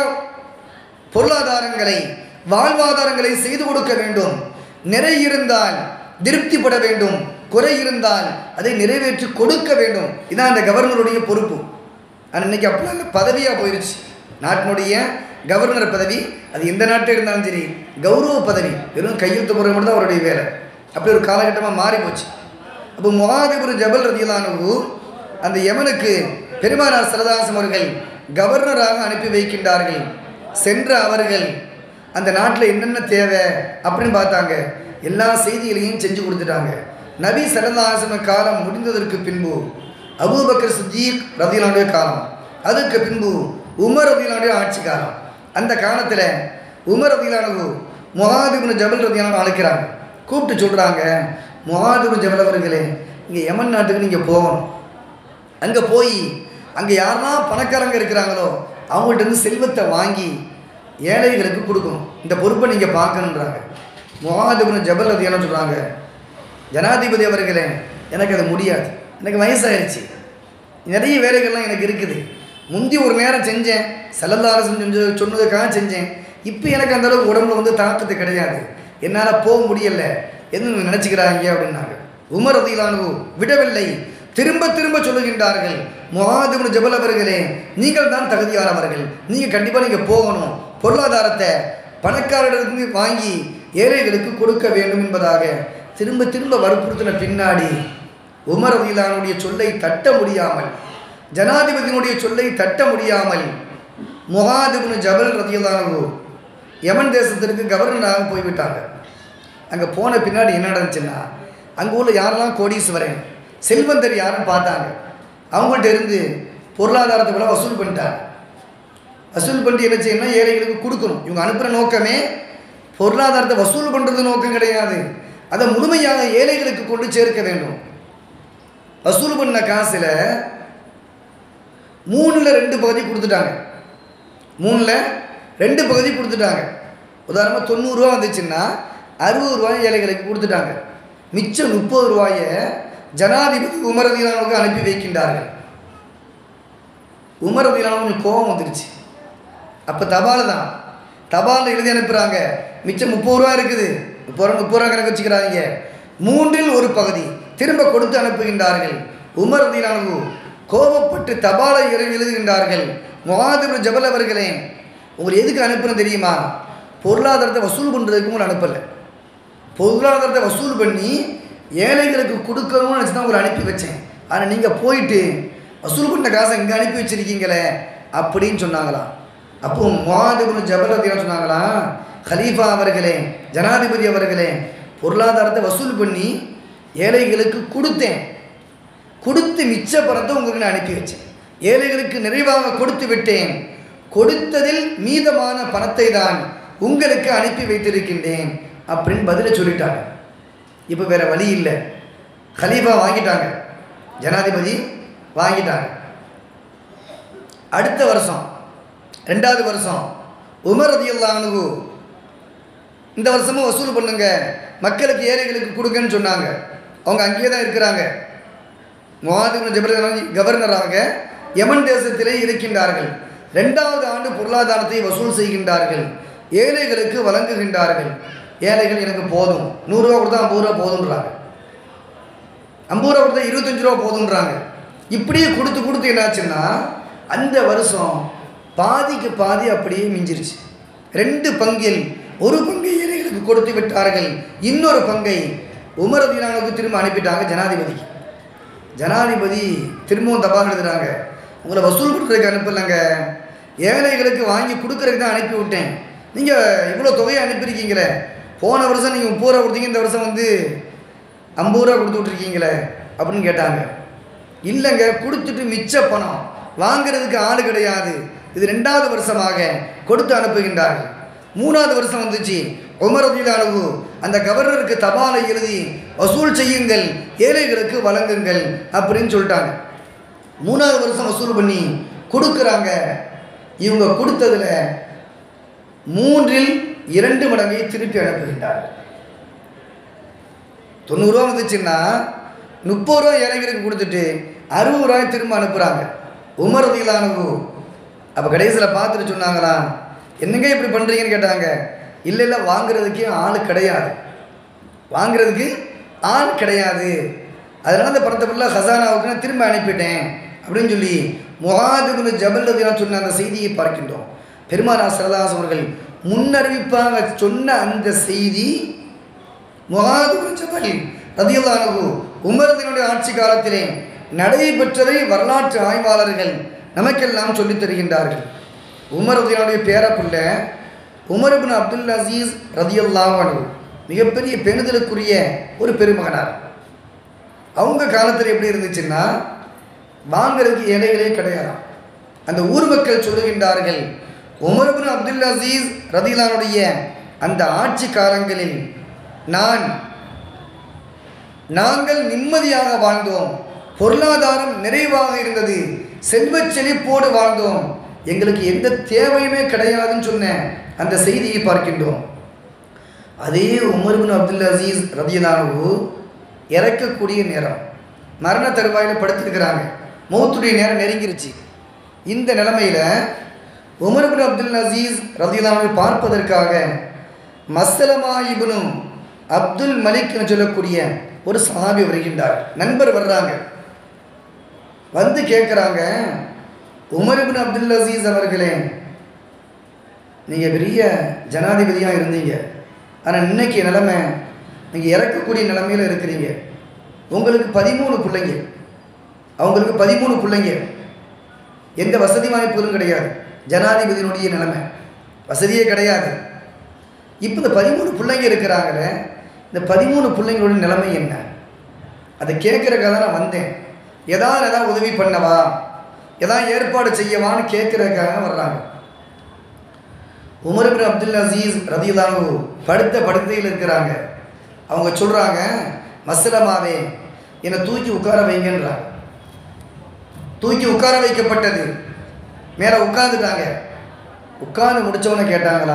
பொருளாதாரங்களை வாழ்வாதாரங்களை செய்து கொடுக்க வேண்டும் நிறை இருந்தால் திருப்திப்பட வேண்டும் குறை இருந்தால் அதை நிறைவேற்றி கொடுக்க வேண்டும் இதான் அந்த கவர்னருடைய பொறுப்பு ஆனால் இன்னைக்கு அப்படிலாம் இல்லை பதவியாக போயிடுச்சு நாட்டினுடைய கவர்னர் பதவி அது எந்த நாட்டில் இருந்தாலும் சரி கௌரவ பதவி வெறும் கையெழுத்து போடுறது மட்டும் தான் அவருடைய வேலை அப்படி ஒரு காலகட்டமாக மாறி போச்சு அப்போ முகாதிபுர் ஜபல் ரதியலானு அந்த யமனுக்கு பெருமானார் சரதாசம் அவர்கள் கவர்னராக அனுப்பி வைக்கின்றார்கள் சென்ற அவர்கள் அந்த நாட்டில் என்னென்ன தேவை அப்படின்னு பார்த்தாங்க எல்லா செய்திகளையும் செஞ்சு கொடுத்துட்டாங்க நபி சரதாசன காலம் முடிந்ததற்கு பின்பு அபூபக்கர் சித்தீக் ரதியலானுடைய காலம் அதுக்கு பின்பு உமர் ரதியலானுடைய ஆட்சி காலம் அந்த காலத்தில் உமர் ரதியலானு முகாதிபுன் ஜபல் ரதியலானு அழைக்கிறாங்க கூப்பிட்டு சொல்கிறாங்க முகாதிபுன் ஜபல் அவர்களே இங்கே யமன் நாட்டுக்கு நீங்கள் போகணும் அங்கே போய் அங்கே யாரெல்லாம் பணக்காரங்க இருக்கிறாங்களோ அவங்கள்ட்ட இருந்து செல்வத்தை வாங்கி ஏழைகளுக்கு கொடுக்கணும் இந்த பொறுப்பை நீங்கள் பார்க்கணுன்றாங்க முகாதிபுன் ஜபல் ரதியான சொல்கிறாங்க ஜனாதிபதி அவர்களே எனக்கு அது முடியாது எனக்கு வயசாயிருச்சு நிறைய வேலைகள்லாம் எனக்கு இருக்குது முந்தி ஒரு நேரம் செஞ்சேன் செல்லல்லாரசன் செஞ்சு சொன்னதுக்காக செஞ்சேன் இப்போ எனக்கு அந்த அளவுக்கு உடம்புல வந்து தாக்கத்து கிடையாது என்னால் போக முடியல என்ன நினச்சிக்கிறாங்க அப்படின்னாங்க உமர் ரதிலானு விடவில்லை திரும்ப திரும்ப சொல்லுகின்றார்கள் முகாதிபுன் ஜபல் அவர்களே நீங்கள் தான் தகுதியானவர்கள் நீங்கள் கண்டிப்பாக நீங்கள் போகணும் பொருளாதாரத்தை பணக்காரரிடந்து வாங்கி ஏழைகளுக்கு கொடுக்க வேண்டும் என்பதாக திரும்ப திரும்ப வற்புறுத்தின பின்னாடி உமர் ரதிலானுடைய சொல்லை தட்ட முடியாமல் ஜனாதிபதியினுடைய சொல்லை தட்ட முடியாமல் முகாதிபுன் ஜபல் ரதியலானு யமன் தேசத்திற்கு கவர்னராக போய்விட்டாங்க அங்கே போன பின்னாடி என்ன நடந்துச்சுன்னா அங்கே உள்ள யாரெல்லாம் கோடீஸ்வரன் செல்வந்தர் யாருன்னு பார்த்தாங்க அவங்கள்ட்ட இருந்து பொருளாதாரத்தை கூட வசூல் பண்ணிட்டாங்க வசூல் பண்ணிட்டு என்ன செய்யணும்னா ஏழைகளுக்கு கொடுக்கணும் இவங்க அனுப்புகிற நோக்கமே பொருளாதாரத்தை வசூல் பண்ணுறது நோக்கம் கிடையாது அதை முழுமையாக ஏழைகளுக்கு கொண்டு சேர்க்க வேண்டும் வசூல் பண்ண காசில் மூணில் ரெண்டு பகுதி கொடுத்துட்டாங்க மூணில் ரெண்டு பகுதி கொடுத்துட்டாங்க உதாரணமாக தொண்ணூறுரூவா வந்துச்சுன்னா அறுபது ரூபாய் ஏழைகளுக்கு கொடுத்துட்டாங்க மிச்சம் முப்பது ரூபாயை ஜனாதிபதி உமரதிலானுக்கு அனுப்பி வைக்கின்றார்கள் உமரதிலானு கொஞ்சம் கோபம் வந்துருச்சு அப்போ தபால் தான் தபாலில் எழுதி அனுப்புகிறாங்க மிச்சம் முப்பது ரூபா இருக்குது முப்பது ரூபா முப்பது ரூபா கணக்கு வச்சுக்கிறாங்க மூன்றில் ஒரு பகுதி திரும்ப கொடுத்து அனுப்புகின்றார்கள் உமர் ரதிலானு கோபப்பட்டு தபாலை எழு எழுதுகின்றார்கள் முகாதிபர் ஜபல் அவர்களே உங்களை எதுக்கு அனுப்புறேன் தெரியுமா பொருளாதாரத்தை வசூல் பண்ணுறதுக்கு உங்களை அனுப்பலை பொருளாதாரத்தை வசூல் பண்ணி ஏழைகளுக்கு கொடுக்கணும்னு நினச்சி தான் உங்களை அனுப்பி வச்சேன் ஆனால் நீங்கள் போயிட்டு வசூல் பண்ண காசை இங்கே அனுப்பி வச்சிருக்கீங்களே அப்படின்னு சொன்னாங்களாம் அப்போ முகாதிபுன் ஜபரத்தியா சொன்னாங்களா ஹலீஃபா அவர்களே ஜனாதிபதி அவர்களே பொருளாதாரத்தை வசூல் பண்ணி ஏழைகளுக்கு கொடுத்தேன் கொடுத்து மிச்ச பணத்தை உங்களுக்கு நான் அனுப்பி வச்சேன் ஏழைகளுக்கு நிறைவாக கொடுத்து விட்டேன் கொடுத்ததில் மீதமான பணத்தை தான் உங்களுக்கு அனுப்பி வைத்திருக்கின்றேன் அப்படின்னு பதிலை சொல்லிட்டாங்க இப்போ வேற வழி இல்லை கலீஃபா வாங்கிட்டாங்க ஜனாதிபதி வாங்கிட்டாங்க அடுத்த வருஷம் ரெண்டாவது வருஷம் உமர் ரதியுல்லானு இந்த வருஷமும் வசூல் பண்ணுங்க மக்களுக்கு ஏழைகளுக்கு கொடுங்கன்னு சொன்னாங்க அவங்க அங்கேயே தான் இருக்கிறாங்க முகாதிபன் ஜபல் கவர்னராக யமன் தேசத்திலே இருக்கின்றார்கள் ரெண்டாவது ஆண்டு பொருளாதாரத்தை வசூல் செய்கின்றார்கள் ஏழைகளுக்கு வழங்குகின்றார்கள் ஏழைகள் எனக்கு போதும் நூறுரூவா கொடுத்தா ஐம்பது ரூபா போதுன்றாங்க ஐம்பது ரூபா கொடுத்தா இருபத்தஞ்சு ரூபா போதுன்றாங்க இப்படியே கொடுத்து கொடுத்து என்னாச்சுன்னா அந்த வருஷம் பாதிக்கு பாதி அப்படியே மிஞ்சிருச்சு ரெண்டு பங்கில் ஒரு பங்கை ஏழைகளுக்கு கொடுத்து விட்டார்கள் இன்னொரு பங்கை உமர் அதினானுக்கு திரும்ப அனுப்பிட்டாங்க ஜனாதிபதிக்கு ஜனாதிபதி திரும்பவும் தபால் எழுதுறாங்க உங்களை வசூல் கொடுக்குறதுக்கு அனுப்பலைங்க ஏழைகளுக்கு வாங்கி கொடுக்குறதுக்கு தான் அனுப்பி விட்டேன் நீங்கள் இவ்வளோ தொகையை அனுப்பியிருக்கீங்களே போன வருஷம் நீங்கள் முப்பது ரூபா கொடுத்தீங்க இந்த வருஷம் வந்து ஐம்பது ரூபா கொடுத்து விட்ருக்கீங்களே அப்படின்னு கேட்டாங்க இல்லைங்க கொடுத்துட்டு மிச்ச பணம் வாங்கிறதுக்கு ஆள் கிடையாது இது ரெண்டாவது வருஷமாக கொடுத்து அனுப்புகின்றார்கள் மூணாவது வருஷம் வந்துச்சு உமர் ரதிலானு அந்த கவர்னருக்கு தபாலை எழுதி வசூல் செய்யுங்கள் ஏழைகளுக்கு வழங்குங்கள் அப்படின்னு சொல்லிட்டாங்க மூணாவது வருஷம் வசூல் பண்ணி கொடுக்குறாங்க இவங்க கொடுத்ததுல மூன்றில் இரண்டு மடங்கை திருப்பி அனுப்புகின்றார்கள் தொண்ணூறுரூவா வந்துச்சுன்னா முப்பது ரூபா இறங்கிருக்கு கொடுத்துட்டு அறுபது ரூபாய் திரும்ப அனுப்புகிறாங்க உமர் ரதிலானு அப்போ கடைசியில் பார்த்துட்டு சொன்னாங்களா என்னங்க இப்படி பண்ணுறீங்கன்னு கேட்டாங்க இல்லை இல்லை வாங்குறதுக்கே ஆள் கிடையாது வாங்குறதுக்கு ஆள் கிடையாது அதனால அந்த பணத்தை ஃபுல்லாக ஹசானாவுக்கு நான் திரும்ப அனுப்பிட்டேன் அப்படின்னு சொல்லி முகாதுபுல் ஜபல் ரதிலாம் சொன்ன அந்த செய்தியை பார்க்கின்றோம் பெருமானா சரதாஸ் அவர்கள் முன்னறிவிப்பாக சொன்ன அந்த செய்தி முகாதுபுல் ஜபல் ரதியுல்லானு உமரத்தினுடைய ஆட்சி காலத்திலே நடைபெற்றதை வரலாற்று ஆய்வாளர்கள் நமக்கெல்லாம் சொல்லித் தருகின்றார்கள் உமர் ரதியுடைய பேரப்புள்ள உமர் இப்னு அப்துல் அசீஸ் ரதியுல்லாஹு மிகப்பெரிய பெணுதலுக்குரிய ஒரு பெருமகனார் அவங்க காலத்தில் எப்படி இருந்துச்சுன்னா வாங்கிறதுக்கு இலைகளே கிடையாதாம் அந்த ஊர் மக்கள் சொல்லுகின்றார்கள் உமர் இப்னு அப்துல் அசீஸ் ரதிலானுடைய அந்த ஆட்சி காலங்களில் நான் நாங்கள் நிம்மதியாக வாழ்ந்தோம் பொருளாதாரம் நிறைவாக இருந்தது செல்வச் செழிப்போடு வாழ்ந்தோம் எங்களுக்கு எந்த தேவையுமே கிடையாதுன்னு சொன்ன அந்த செய்தியை பார்க்கின்றோம் அதே உமர் பின் அப்துல் அசீஸ் ரதியலானு இறக்கக்கூடிய நேரம் மரண தருவாயில் படுத்திருக்கிறாங்க மௌத்துடைய நேரம் நெருங்கிருச்சு இந்த நிலைமையில் உமர் பின் அப்துல் அசீஸ் ரதியலானு பார்ப்பதற்காக மசலமா இப்னு அப்துல் மலிக்னு சொல்லக்கூடிய ஒரு சஹாபி வருகின்றார் நண்பர் வர்றாங்க வந்து கேட்குறாங்க உமர் இப்னு அப்துல் அசீஸ் அவர்களே நீங்கள் பெரிய ஜனாதிபதியாக இருந்தீங்க ஆனால் இன்னைக்கு நிலைமை நீங்கள் இறக்கக்கூடிய நிலைமையில் இருக்கிறீங்க உங்களுக்கு பதிமூணு பிள்ளைங்க அவங்களுக்கு பதிமூணு பிள்ளைங்க எந்த வசதி வாய்ப்புகளும் கிடையாது ஜனாதிபதியினுடைய நிலைமை வசதியே கிடையாது இப்போ இந்த பதிமூணு பிள்ளைங்க இருக்கிறாங்களே இந்த பதிமூணு பிள்ளைங்களோட நிலைமை என்ன அதை கேட்குறக்காக தான் நான் வந்தேன் ஏதாவது ஏதாவது உதவி பண்ணவா ஏதாவது ஏற்பாடு செய்யவான்னு கேட்குறதுக்காக வர்றாங்க உமர் பின் அப்துல் அசீஸ் ரதியுல்லானு படுத்த படுக்கையில் இருக்கிறாங்க அவங்க சொல்கிறாங்க மசலமாவே என்னை தூக்கி உட்கார வைங்கன்றாங்க தூக்கி உட்கார வைக்கப்பட்டது மேலே உட்காந்துட்டாங்க உட்கார்ந்து முடித்தவொன்னே கேட்டாங்களா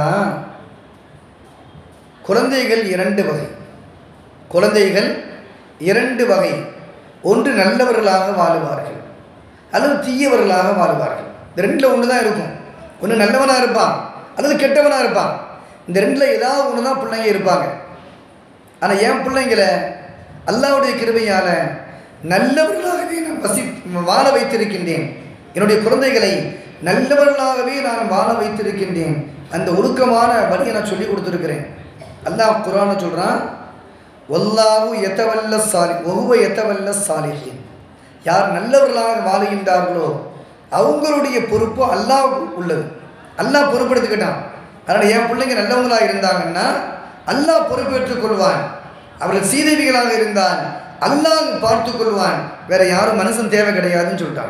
குழந்தைகள் இரண்டு வகை குழந்தைகள் இரண்டு வகை ஒன்று நல்லவர்களாக வாழுவார்கள் அல்லது தீயவர்களாக வாழுவார்கள் இந்த ரெண்டில் ஒன்று தான் இருக்கும் ஒன்று நல்லவனாக இருப்பான் அல்லது கெட்டவனாக இருப்பான் இந்த ரெண்டில் ஏதாவது ஒன்று தான் பிள்ளைங்க இருப்பாங்க ஆனால் என் பிள்ளைங்களை அல்லாவுடைய கிருபையால் நல்லவர்களாகவே நான் வசி வாழ வைத்திருக்கின்றேன் என்னுடைய குழந்தைகளை நல்லவர்களாகவே நான் வாழ வைத்திருக்கின்றேன் அந்த ஒழுக்கமான வழியை நான் சொல்லி கொடுத்துருக்கிறேன் அல்லாஹ் குரானை சொல்கிறான் ஒல்லாவு எத்தவல்ல சாலி ஒவ்வொரு எத்தவல்ல சாலிஹின் யார் நல்லவர்களாக வாழுகின்றார்களோ அவங்களுடைய பொறுப்பு அல்லாவுக்கு உள்ளது அல்லாஹ் பொறுப்பெடுத்துக்கிட்டான் அதனால் என் பிள்ளைங்க நல்லவங்களாக இருந்தாங்கன்னா அல்லாஹ் பொறுப்பேற்றுக் கொள்வான் அவர்கள் சீதேவிகளாக இருந்தால் அல்லாஹ் பார்த்து கொள்வான் வேற யாரும் மனுஷன் தேவை கிடையாதுன்னு சொல்லிட்டான்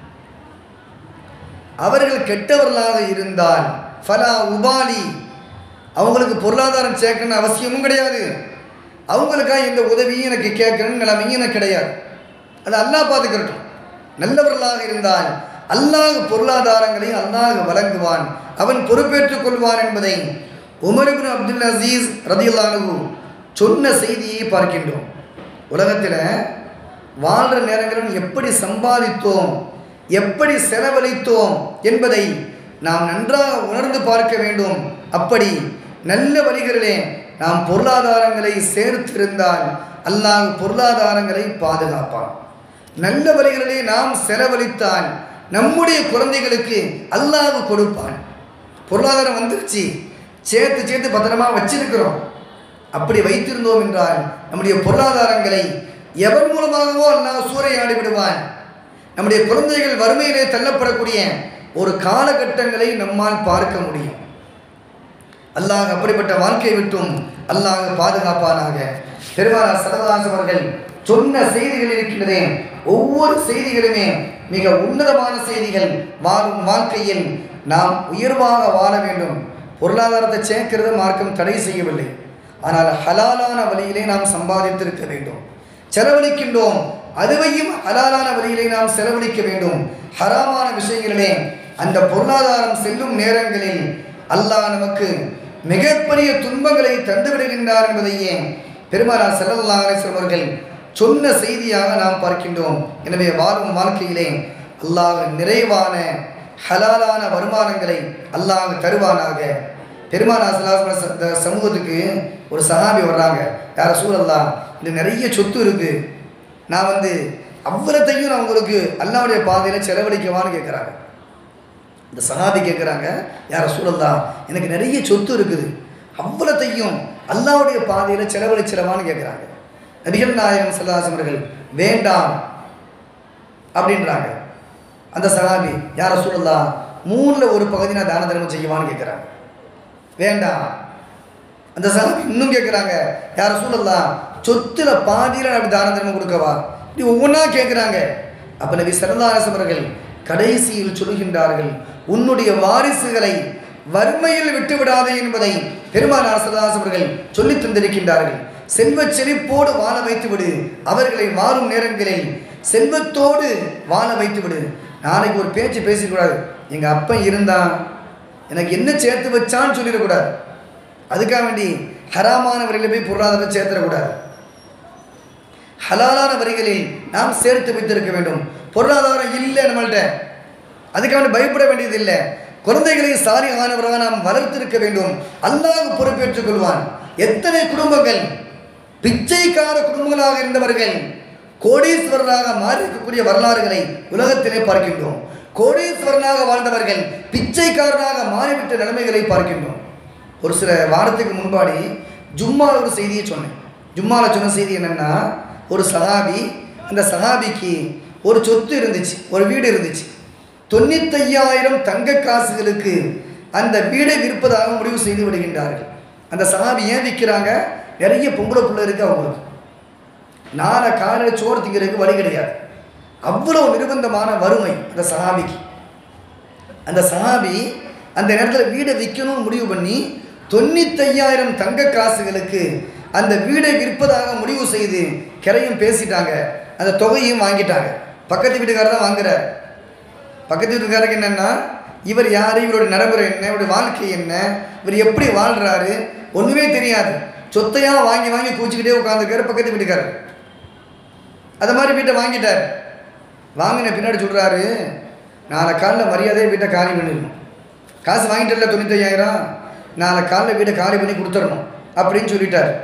அவர்கள் கெட்டவர்களாக இருந்தால் ஃபலா உபாலி அவங்களுக்கு பொருளாதாரம் சேர்க்கணும்னு அவசியமும் கிடையாது அவங்களுக்காக எந்த உதவியும் எனக்கு கேட்கணும்னு நிலைமையும் எனக்கு கிடையாது அது அல்லாஹ் பார்த்துக்கிறட்டும் நல்லவர்களாக இருந்தால் அல்லாஹ் பொருளாதாரங்களை அல்லாஹ் வழங்குவான் அவன் பொறுப்பேற்றுக் கொள்வான் என்பதை உமர்பின் அப்துல் அசீஸ் ரதியுல்லானு சொன்ன செய்தியை பார்க்கின்றோம் உலகத்தில் வாழ்கிற நேரங்களில் எப்படி சம்பாதித்தோம் எப்படி செலவழித்தோம் என்பதை நாம் நன்றாக உணர்ந்து பார்க்க வேண்டும் அப்படி நல்ல வழிகளிலே நாம் பொருளாதாரங்களை சேர்த்திருந்தால் அல்லாஹ் பொருளாதாரங்களை பாதுகாப்பான் நல்ல வழிகளிலே நாம் செலவழித்தால் நம்முடைய குழந்தைகளுக்கு அல்லாஹ் கொடுப்பான் பொருளாதாரம் வந்துருச்சு சேர்த்து சேர்த்து பத்திரமா வச்சிருக்கிறோம் அப்படி வைத்திருந்தோம் என்றால் நம்முடைய பொருளாதாரங்களை எவன் மூலமாகவோ அல்லாஹ் சூறையாடி விடுவான் நம்முடைய குழந்தைகள் வறுமையிலே தள்ளப்படக்கூடிய ஒரு காலகட்டங்களை நம்மால் பார்க்க முடியும் அல்லாஹ் அப்படிப்பட்ட வாழ்க்கையை விட்டும் அல்லாஹ் பாதுகாப்பானாக பெருமானார் சரதாஸ் அவர்கள் சொன்ன செய்திகள் இருக்கின்றதே ஒவ்வொரு செய்திகளுமே மிக உன்னதமான செய்திகள் வாழும் வாழ்க்கையில் நாம் உயர்வாக வாழ வேண்டும் பொருளாதாரத்தை சேர்க்கிறது மார்க்கம் தடை செய்யவில்லை ஆனால் ஹலாலான வழியிலே நாம் சம்பாதித்திருக்க வேண்டும் செலவழிக்கின்றோம் அதுவையும் ஹலாலான வழியிலே நாம் செலவழிக்க வேண்டும் ஹராமான விஷயங்களிலே அந்த பொருளாதாரம் செல்லும் நேரங்களில் அல்லாஹ் நமக்கு மிகப்பெரிய துன்பங்களை தந்துவிடுகின்றார் என்பதையே பெருமானார் செல்லல்லா அலிஸ்லம் அவர்கள் சொன்ன செய்தியாக நாம் பார்க்கின்றோம் எனவே வாழும் வாழ்க்கையிலே அல்லாஹ் நிறைவான ஹலாலான வருமானங்களை அல்லாஹ் தருவானாக பெருமானா இந்த சமூகத்துக்கு ஒரு சஹாபி வர்றாங்க யார சூழல்லா இது நிறைய சொத்து இருக்குது நான் வந்து அவ்வளத்தையும் நான் உங்களுக்கு அல்லாவுடைய பாதையில் செலவழிக்கவான்னு கேட்குறாங்க இந்த சஹாபி கேட்குறாங்க யார சூழல்லா எனக்கு நிறைய சொத்து இருக்குது அவ்வளத்தையும் அல்லாவுடைய பாதையில் செலவழிச்சிடவான்னு கேட்குறாங்க நபிகள் நாயகம் சல்லாசம் அவர்கள் வேண்டாம் அப்படின்றாங்க அந்த சஹாபி யார சூழல்லா மூணில் ஒரு பகுதி நான் தான தர்மம் செய்யவான்னு கேட்குறாங்க வேண்டாம் அந்த சஹாபி இன்னும் கேட்குறாங்க யார சூழல்லா சொத்துல பாதியில் அப்படி தான தர்மம் கொடுக்கவா இப்படி ஒவ்வொன்றா கேட்குறாங்க அப்போ நபி சரதாரசம் அவர்கள் கடைசியில் சொல்கின்றார்கள் உன்னுடைய வாரிசுகளை வறுமையில் விட்டு விடாதே என்பதை பெருமானார் சரதாசம் அவர்கள் சொல்லி தந்திருக்கின்றார்கள் செல்வச் செழிப்போடு வாழ வைத்து விடு அவர்களை வாழும் நேரங்களில் செல்வத்தோடு வாழ வைத்து விடு நாளைக்கு ஒரு பேச்சு பேசிக்கூடாது எங்கள் அப்பன் இருந்தான் எனக்கு என்ன சேர்த்து வச்சான்னு சொல்லிடக்கூடாது அதுக்காக வேண்டி ஹராமான வரிகளில் போய் பொருளாதாரம் சேர்த்துடக்கூடாது ஹலாலான வரிகளில் நாம் சேர்த்து வைத்திருக்க வேண்டும் பொருளாதாரம் இல்லை நம்மள்கிட்ட அதுக்காக வேண்டி பயப்பட வேண்டியது இல்லை குழந்தைகளை சாலியானவராக நாம் வளர்த்திருக்க வேண்டும் அல்லாஹ் பொறுப்பேற்றுக் கொள்வான் எத்தனை குடும்பங்கள் பிச்சைக்கார குடும்பங்களாக இருந்தவர்கள் கோடீஸ்வரராக மாறியிருக்கக்கூடிய வரலாறுகளை உலகத்திலே பார்க்கின்றோம் கோடீஸ்வரனாக வாழ்ந்தவர்கள் பிச்சைக்காரனாக மாறிவிட்ட நிலைமைகளை பார்க்கின்றோம் ஒரு சில வாரத்துக்கு முன்பாடி ஜும்மாவில் ஒரு செய்தியை சொன்னேன் ஜும்மாவில் சொன்ன செய்தி என்னென்னா ஒரு சஹாபி அந்த சஹாபிக்கு ஒரு சொத்து இருந்துச்சு ஒரு வீடு இருந்துச்சு தொண்ணூத்தையாயிரம் தங்க காசுகளுக்கு அந்த வீடை விற்பதாக முடிவு செய்து விடுகின்றார்கள் அந்த சஹாபி ஏன் விற்கிறாங்க நிறைய பொம்பளை பிள்ளை இருக்குது அவங்களுக்கு நாளை காலையில் சோறு திங்கிறதுக்கு வழி கிடையாது அவ்வளோ நிர்பந்தமான வறுமை அந்த சஹாபிக்கு அந்த சஹாபி அந்த நேரத்தில் வீடை விற்கணும்னு முடிவு பண்ணி தொண்ணூத்தையாயிரம் தங்க காசுகளுக்கு அந்த வீடை விற்பதாக முடிவு செய்து கிரையும் பேசிட்டாங்க அந்த தொகையும் வாங்கிட்டாங்க பக்கத்து வீட்டுக்காரர் தான் வாங்குறார் பக்கத்து வீட்டுக்காரருக்கு என்னென்னா இவர் யார் இவருடைய நடைமுறை என்ன இவருடைய வாழ்க்கை என்ன இவர் எப்படி வாழ்கிறாரு ஒன்றுமே தெரியாது சொத்தையாக வாங்கி வாங்கி கூச்சிக்கிட்டே உட்காந்துருக்காரு பக்கத்து வீட்டுக்காரர் அது மாதிரி வீட்டை வாங்கிட்டார் வாங்கின பின்னாடி சொல்கிறாரு நாளை காலைல மரியாதையை வீட்டை காலி பண்ணிடணும் காசு வாங்கிட்டல தொண்ணூத்தையாயிரம் நாளை காலைல வீட்டை காலி பண்ணி கொடுத்துடணும் அப்படின்னு சொல்லிட்டார்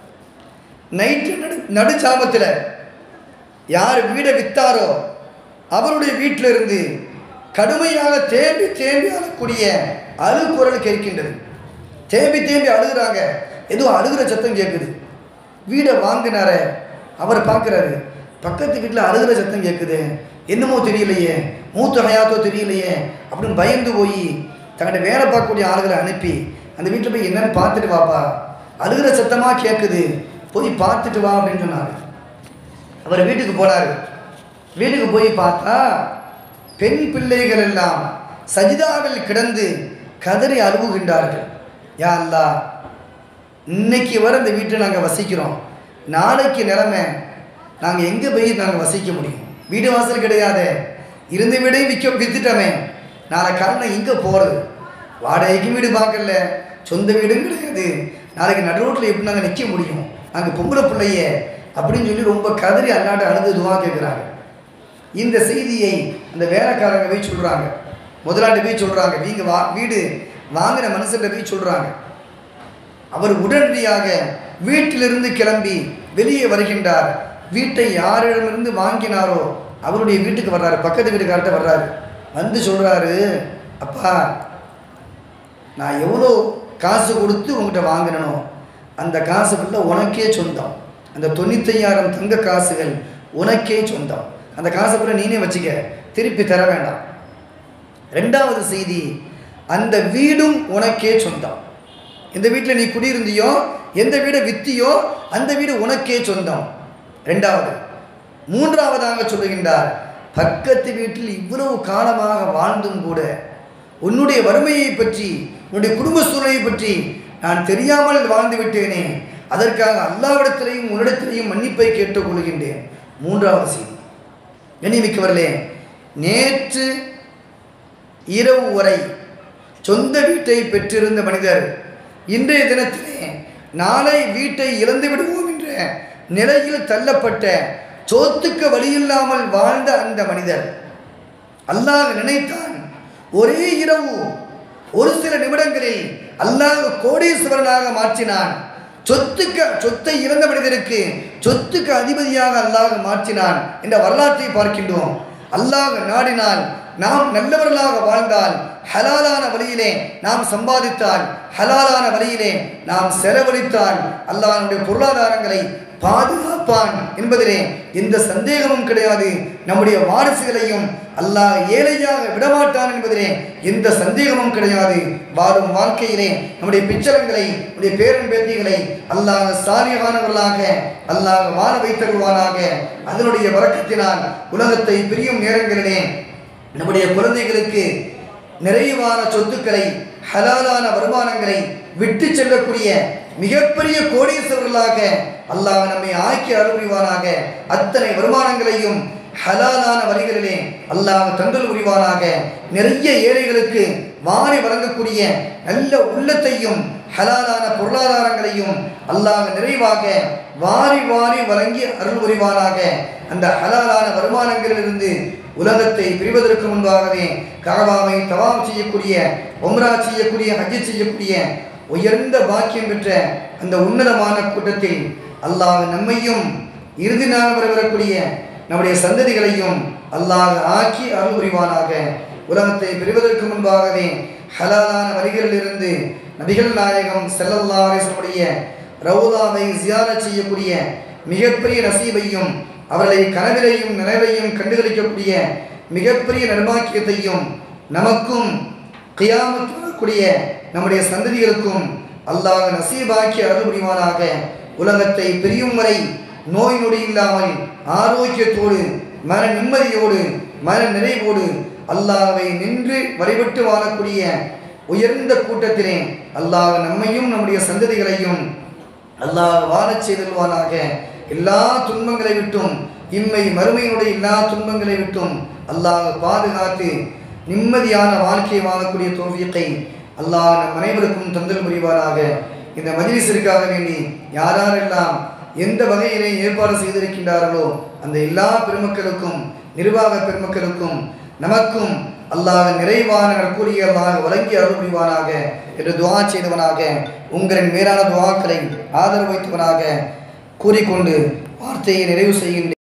நைட்டு நடு நடுச்சாமத்தில் யார் வீடை விற்றாரோ அவருடைய வீட்டில் இருந்து கடுமையாக தேம்பி தேம்பி அழக்கூடிய அழுகுரல் கேட்கின்றது தேம்பி தேம்பி அழுகுறாங்க ஏதோ அழுகிற சத்தம் கேட்குது வீடை வாங்கினார அவர் பார்க்குறாரு பக்கத்து வீட்டில் அழுகிற சத்தம் கேட்குது என்னமோ தெரியலையே மூத்த ஹயாத்தோ தெரியலையே அப்படின்னு பயந்து போய் தங்கிட்ட வேலை பார்க்கக்கூடிய ஆளுகளை அனுப்பி அந்த வீட்டில் போய் என்னன்னு பார்த்துட்டு வாப்பா அழுகிற சத்தமாக கேட்குது போய் பார்த்துட்டு வா அப்படின்னு சொன்னார் அவர் வீட்டுக்கு போனார் வீட்டுக்கு போய் பார்த்தா பெண் பிள்ளைகள் எல்லாம் சஜிதாவில் கிடந்து கதறி அழுவுகின்றார்கள் யா அல்லா இன்னைக்கு வர இந்த வீட்டில் நாங்கள் வசிக்கிறோம் நாளைக்கு நிலைமை நாங்கள் எங்கே போய் நாங்கள் வசிக்க முடியும் வீடு வாசல் கிடையாது இருந்த வீடையும் விற்க வித்துட்டோமே நாளை காரணம் எங்கே போகிறது வாடகைக்கும் வீடு பார்க்கல சொந்த வீடும் கிடையாது நாளைக்கு நடு ரோட்டில் எப்படி நாங்கள் நிற்க முடியும் நாங்கள் பொம்பளை பிள்ளைய அப்படின்னு சொல்லி ரொம்ப கதறி அல்லாட்ட அழுது துவா கேட்குறாங்க இந்த செய்தியை அந்த வேலைக்காரங்க போய் சொல்கிறாங்க முதலாளி போய் சொல்கிறாங்க நீங்கள் வா வீடு வாங்கின மனுஷன்கிட்ட போய் சொல்கிறாங்க அவர் உடனடியாக வீட்டிலிருந்து கிளம்பி வெளியே வருகின்றார் வீட்டை யாரிடமிருந்து வாங்கினாரோ அவருடைய வீட்டுக்கு வர்றாரு பக்கத்து வீட்டுக்கார்ட்ட வர்றாரு வந்து சொல்கிறாரு அப்பா நான் எவ்வளோ காசு கொடுத்து உங்கள்கிட்ட வாங்கினனோ அந்த காசு ஃபுல்லாக உனக்கே சொந்தம் அந்த தொண்ணூத்தையாயிரம் தங்க காசுகள் உனக்கே சொந்தம் அந்த காசை கூட நீனே வச்சுக்க திருப்பி தர வேண்டாம் ரெண்டாவது செய்தி அந்த வீடும் உனக்கே சொந்தம் எந்த வீட்டில் நீ குடியிருந்தியோ எந்த வீடை வித்தியோ அந்த வீடு உனக்கே சொந்தம் ரெண்டாவது மூன்றாவதாக சொல்லுகின்றார் பக்கத்து வீட்டில் இவ்வளவு காலமாக வாழ்ந்தும் கூட உன்னுடைய வறுமையை பற்றி உன்னுடைய குடும்ப சூழ்நிலையை பற்றி நான் தெரியாமல் வாழ்ந்து விட்டேனே அதற்காக அல்லாவிடத்திலையும் உன்னிடத்திலையும் மன்னிப்பை கேட்டுக்கொள்கின்றேன் மூன்றாவது செய்தி கண்ணிமிக்கவர்களே நேற்று இரவு வரை சொந்த வீட்டை பெற்றிருந்த மனிதர் இன்றைய தினத்திலே நாளை வீட்டை இழந்து விடுவோம் என்ற நிலையில் தள்ளப்பட்ட சோத்துக்கு வழியில்லாமல் வாழ்ந்த அந்த மனிதர் அல்லாஹ் நினைத்தான் ஒரே இரவு ஒரு சில நிமிடங்களில் அல்லாஹ் கோடீஸ்வரனாக மாற்றினான் சொத்துக்கு சொத்தை இழந்த மனிதருக்கு சொத்துக்கு அதிபதியாக அல்லாஹ் மாற்றினான் என்ற வரலாற்றை பார்க்கின்றோம் அல்லாஹ் நாடினால் நாம் நல்லவர்களாக வாழ்ந்தால் ஹலாலான வழியிலே நாம் சம்பாதித்தால் ஹலாலான வழியிலே நாம் செலவழித்தால் அல்லாஹ்வுடைய பொருளாதாரங்களை பாதுகாப்பான் என்பதிலே எந்த சந்தேகமும் கிடையாது நம்முடைய வாரிசுகளையும் அல்லாஹ் ஏழையாக விடமாட்டான் என்பதிலே எந்த சந்தேகமும் கிடையாது வாழும் வாழ்க்கையிலே நம்முடைய பிச்சரங்களை நம்முடைய பேரன் பேத்திகளை அல்லாஹ் சாலியமானவர்களாக அல்லாஹ் வாழ வைத்தருவானாக அதனுடைய வரக்கத்தினால் உலகத்தை பிரியும் நேரங்களிலே நம்முடைய குழந்தைகளுக்கு நிறைவான சொத்துக்களை ஹலாலான வருமானங்களை விட்டு செல்லக்கூடிய மிகப்பெரிய கோடீஸ்வரர்களாக அல்லாஹ் நம்மை ஆக்கி அருள்வானாக அத்தனை வருமானங்களையும் ஹலாலான வழிகளிலே அல்லாஹ் தந்தல் புரிவானாக நிறைய ஏழைகளுக்கு வாரி வழங்கக்கூடிய நல்ல உள்ளத்தையும் ஹலாலான பொருளாதாரங்களையும் அல்லாஹ் நிறைவாக வாரி வாரி வழங்கி அருள் புரிவானாக அந்த ஹலாலான வருமானங்களிலிருந்து உலகத்தை பிரிவதற்கு முன்பாகவே கரபாவை தவாம் செய்யக்கூடிய ஒம்ரா செய்யக்கூடிய ஹஜ்ஜி செய்யக்கூடிய உயர்ந்த பாக்கியம் பெற்ற அந்த உன்னதமான கூட்டத்தில் அல்லாஹ் நம்மையும் இறுதி நாள் வரை வரக்கூடிய நம்முடைய சந்ததிகளையும் அல்லாஹ் ஆக்கி அருள் புரிவானாக உலகத்தை பெறுவதற்கு முன்பாகவே ஹலாலான வரிகளிலிருந்து நபிகள் நாயகம் செல்லல்லாசனுடைய ரவுதாவை ஜியாரத் செய்யக்கூடிய மிகப்பெரிய நசீபையும் அவர்களை கனவிலையும் நினைவையும் கண்டுகளிக்கக்கூடிய மிகப்பெரிய நர்பாக்கியத்தையும் நமக்கும் கியாமத் வரக்கூடிய நம்முடைய சந்ததிகளுக்கும் அல்லாஹ் நசீபாக்கி அருள் புரிவானாக உலகத்தை பிரியும் வரை நோய் நொடி இல்லாமல் ஆரோக்கியத்தோடு மன நிம்மதியோடு மன நிறைவோடு அல்லாஹ்வை நின்று வழிபட்டு வாழக்கூடிய உயர்ந்த கூட்டத்திலே அல்லாஹ் நம்மையும் நம்முடைய சந்ததிகளையும் அல்லாஹ் வாழச் செய்தல்வானாக எல்லா துன்பங்களை விட்டும் இம்மை மறுமையினுடைய எல்லா துன்பங்களை விட்டும் அல்லாஹ் பாதுகாத்து நிம்மதியான வாழ்க்கையை வாழக்கூடிய தோல்வியத்தை அல்லாஹ் நம் அனைவருக்கும் தந்தல் புரிவாராக இந்த மஜ்லிஸிற்காக வேண்டி யாரெல்லாம் எந்த வகையிலே ஏற்பாடு செய்திருக்கின்றார்களோ அந்த எல்லா பெருமக்களுக்கும் நிர்வாக பெருமக்களுக்கும் நமக்கும் அல்லாஹ் நிறைவான நற்கூலியல்லாக வழங்கி அருள் புரிவானாக என்று துவா செய்தவனாக உங்களின் மேலான துவாக்களை ஆதரவு வைத்தவனாக கூறிக்கொண்டு வார்த்தையை நிறைவு செய்கின்றேன்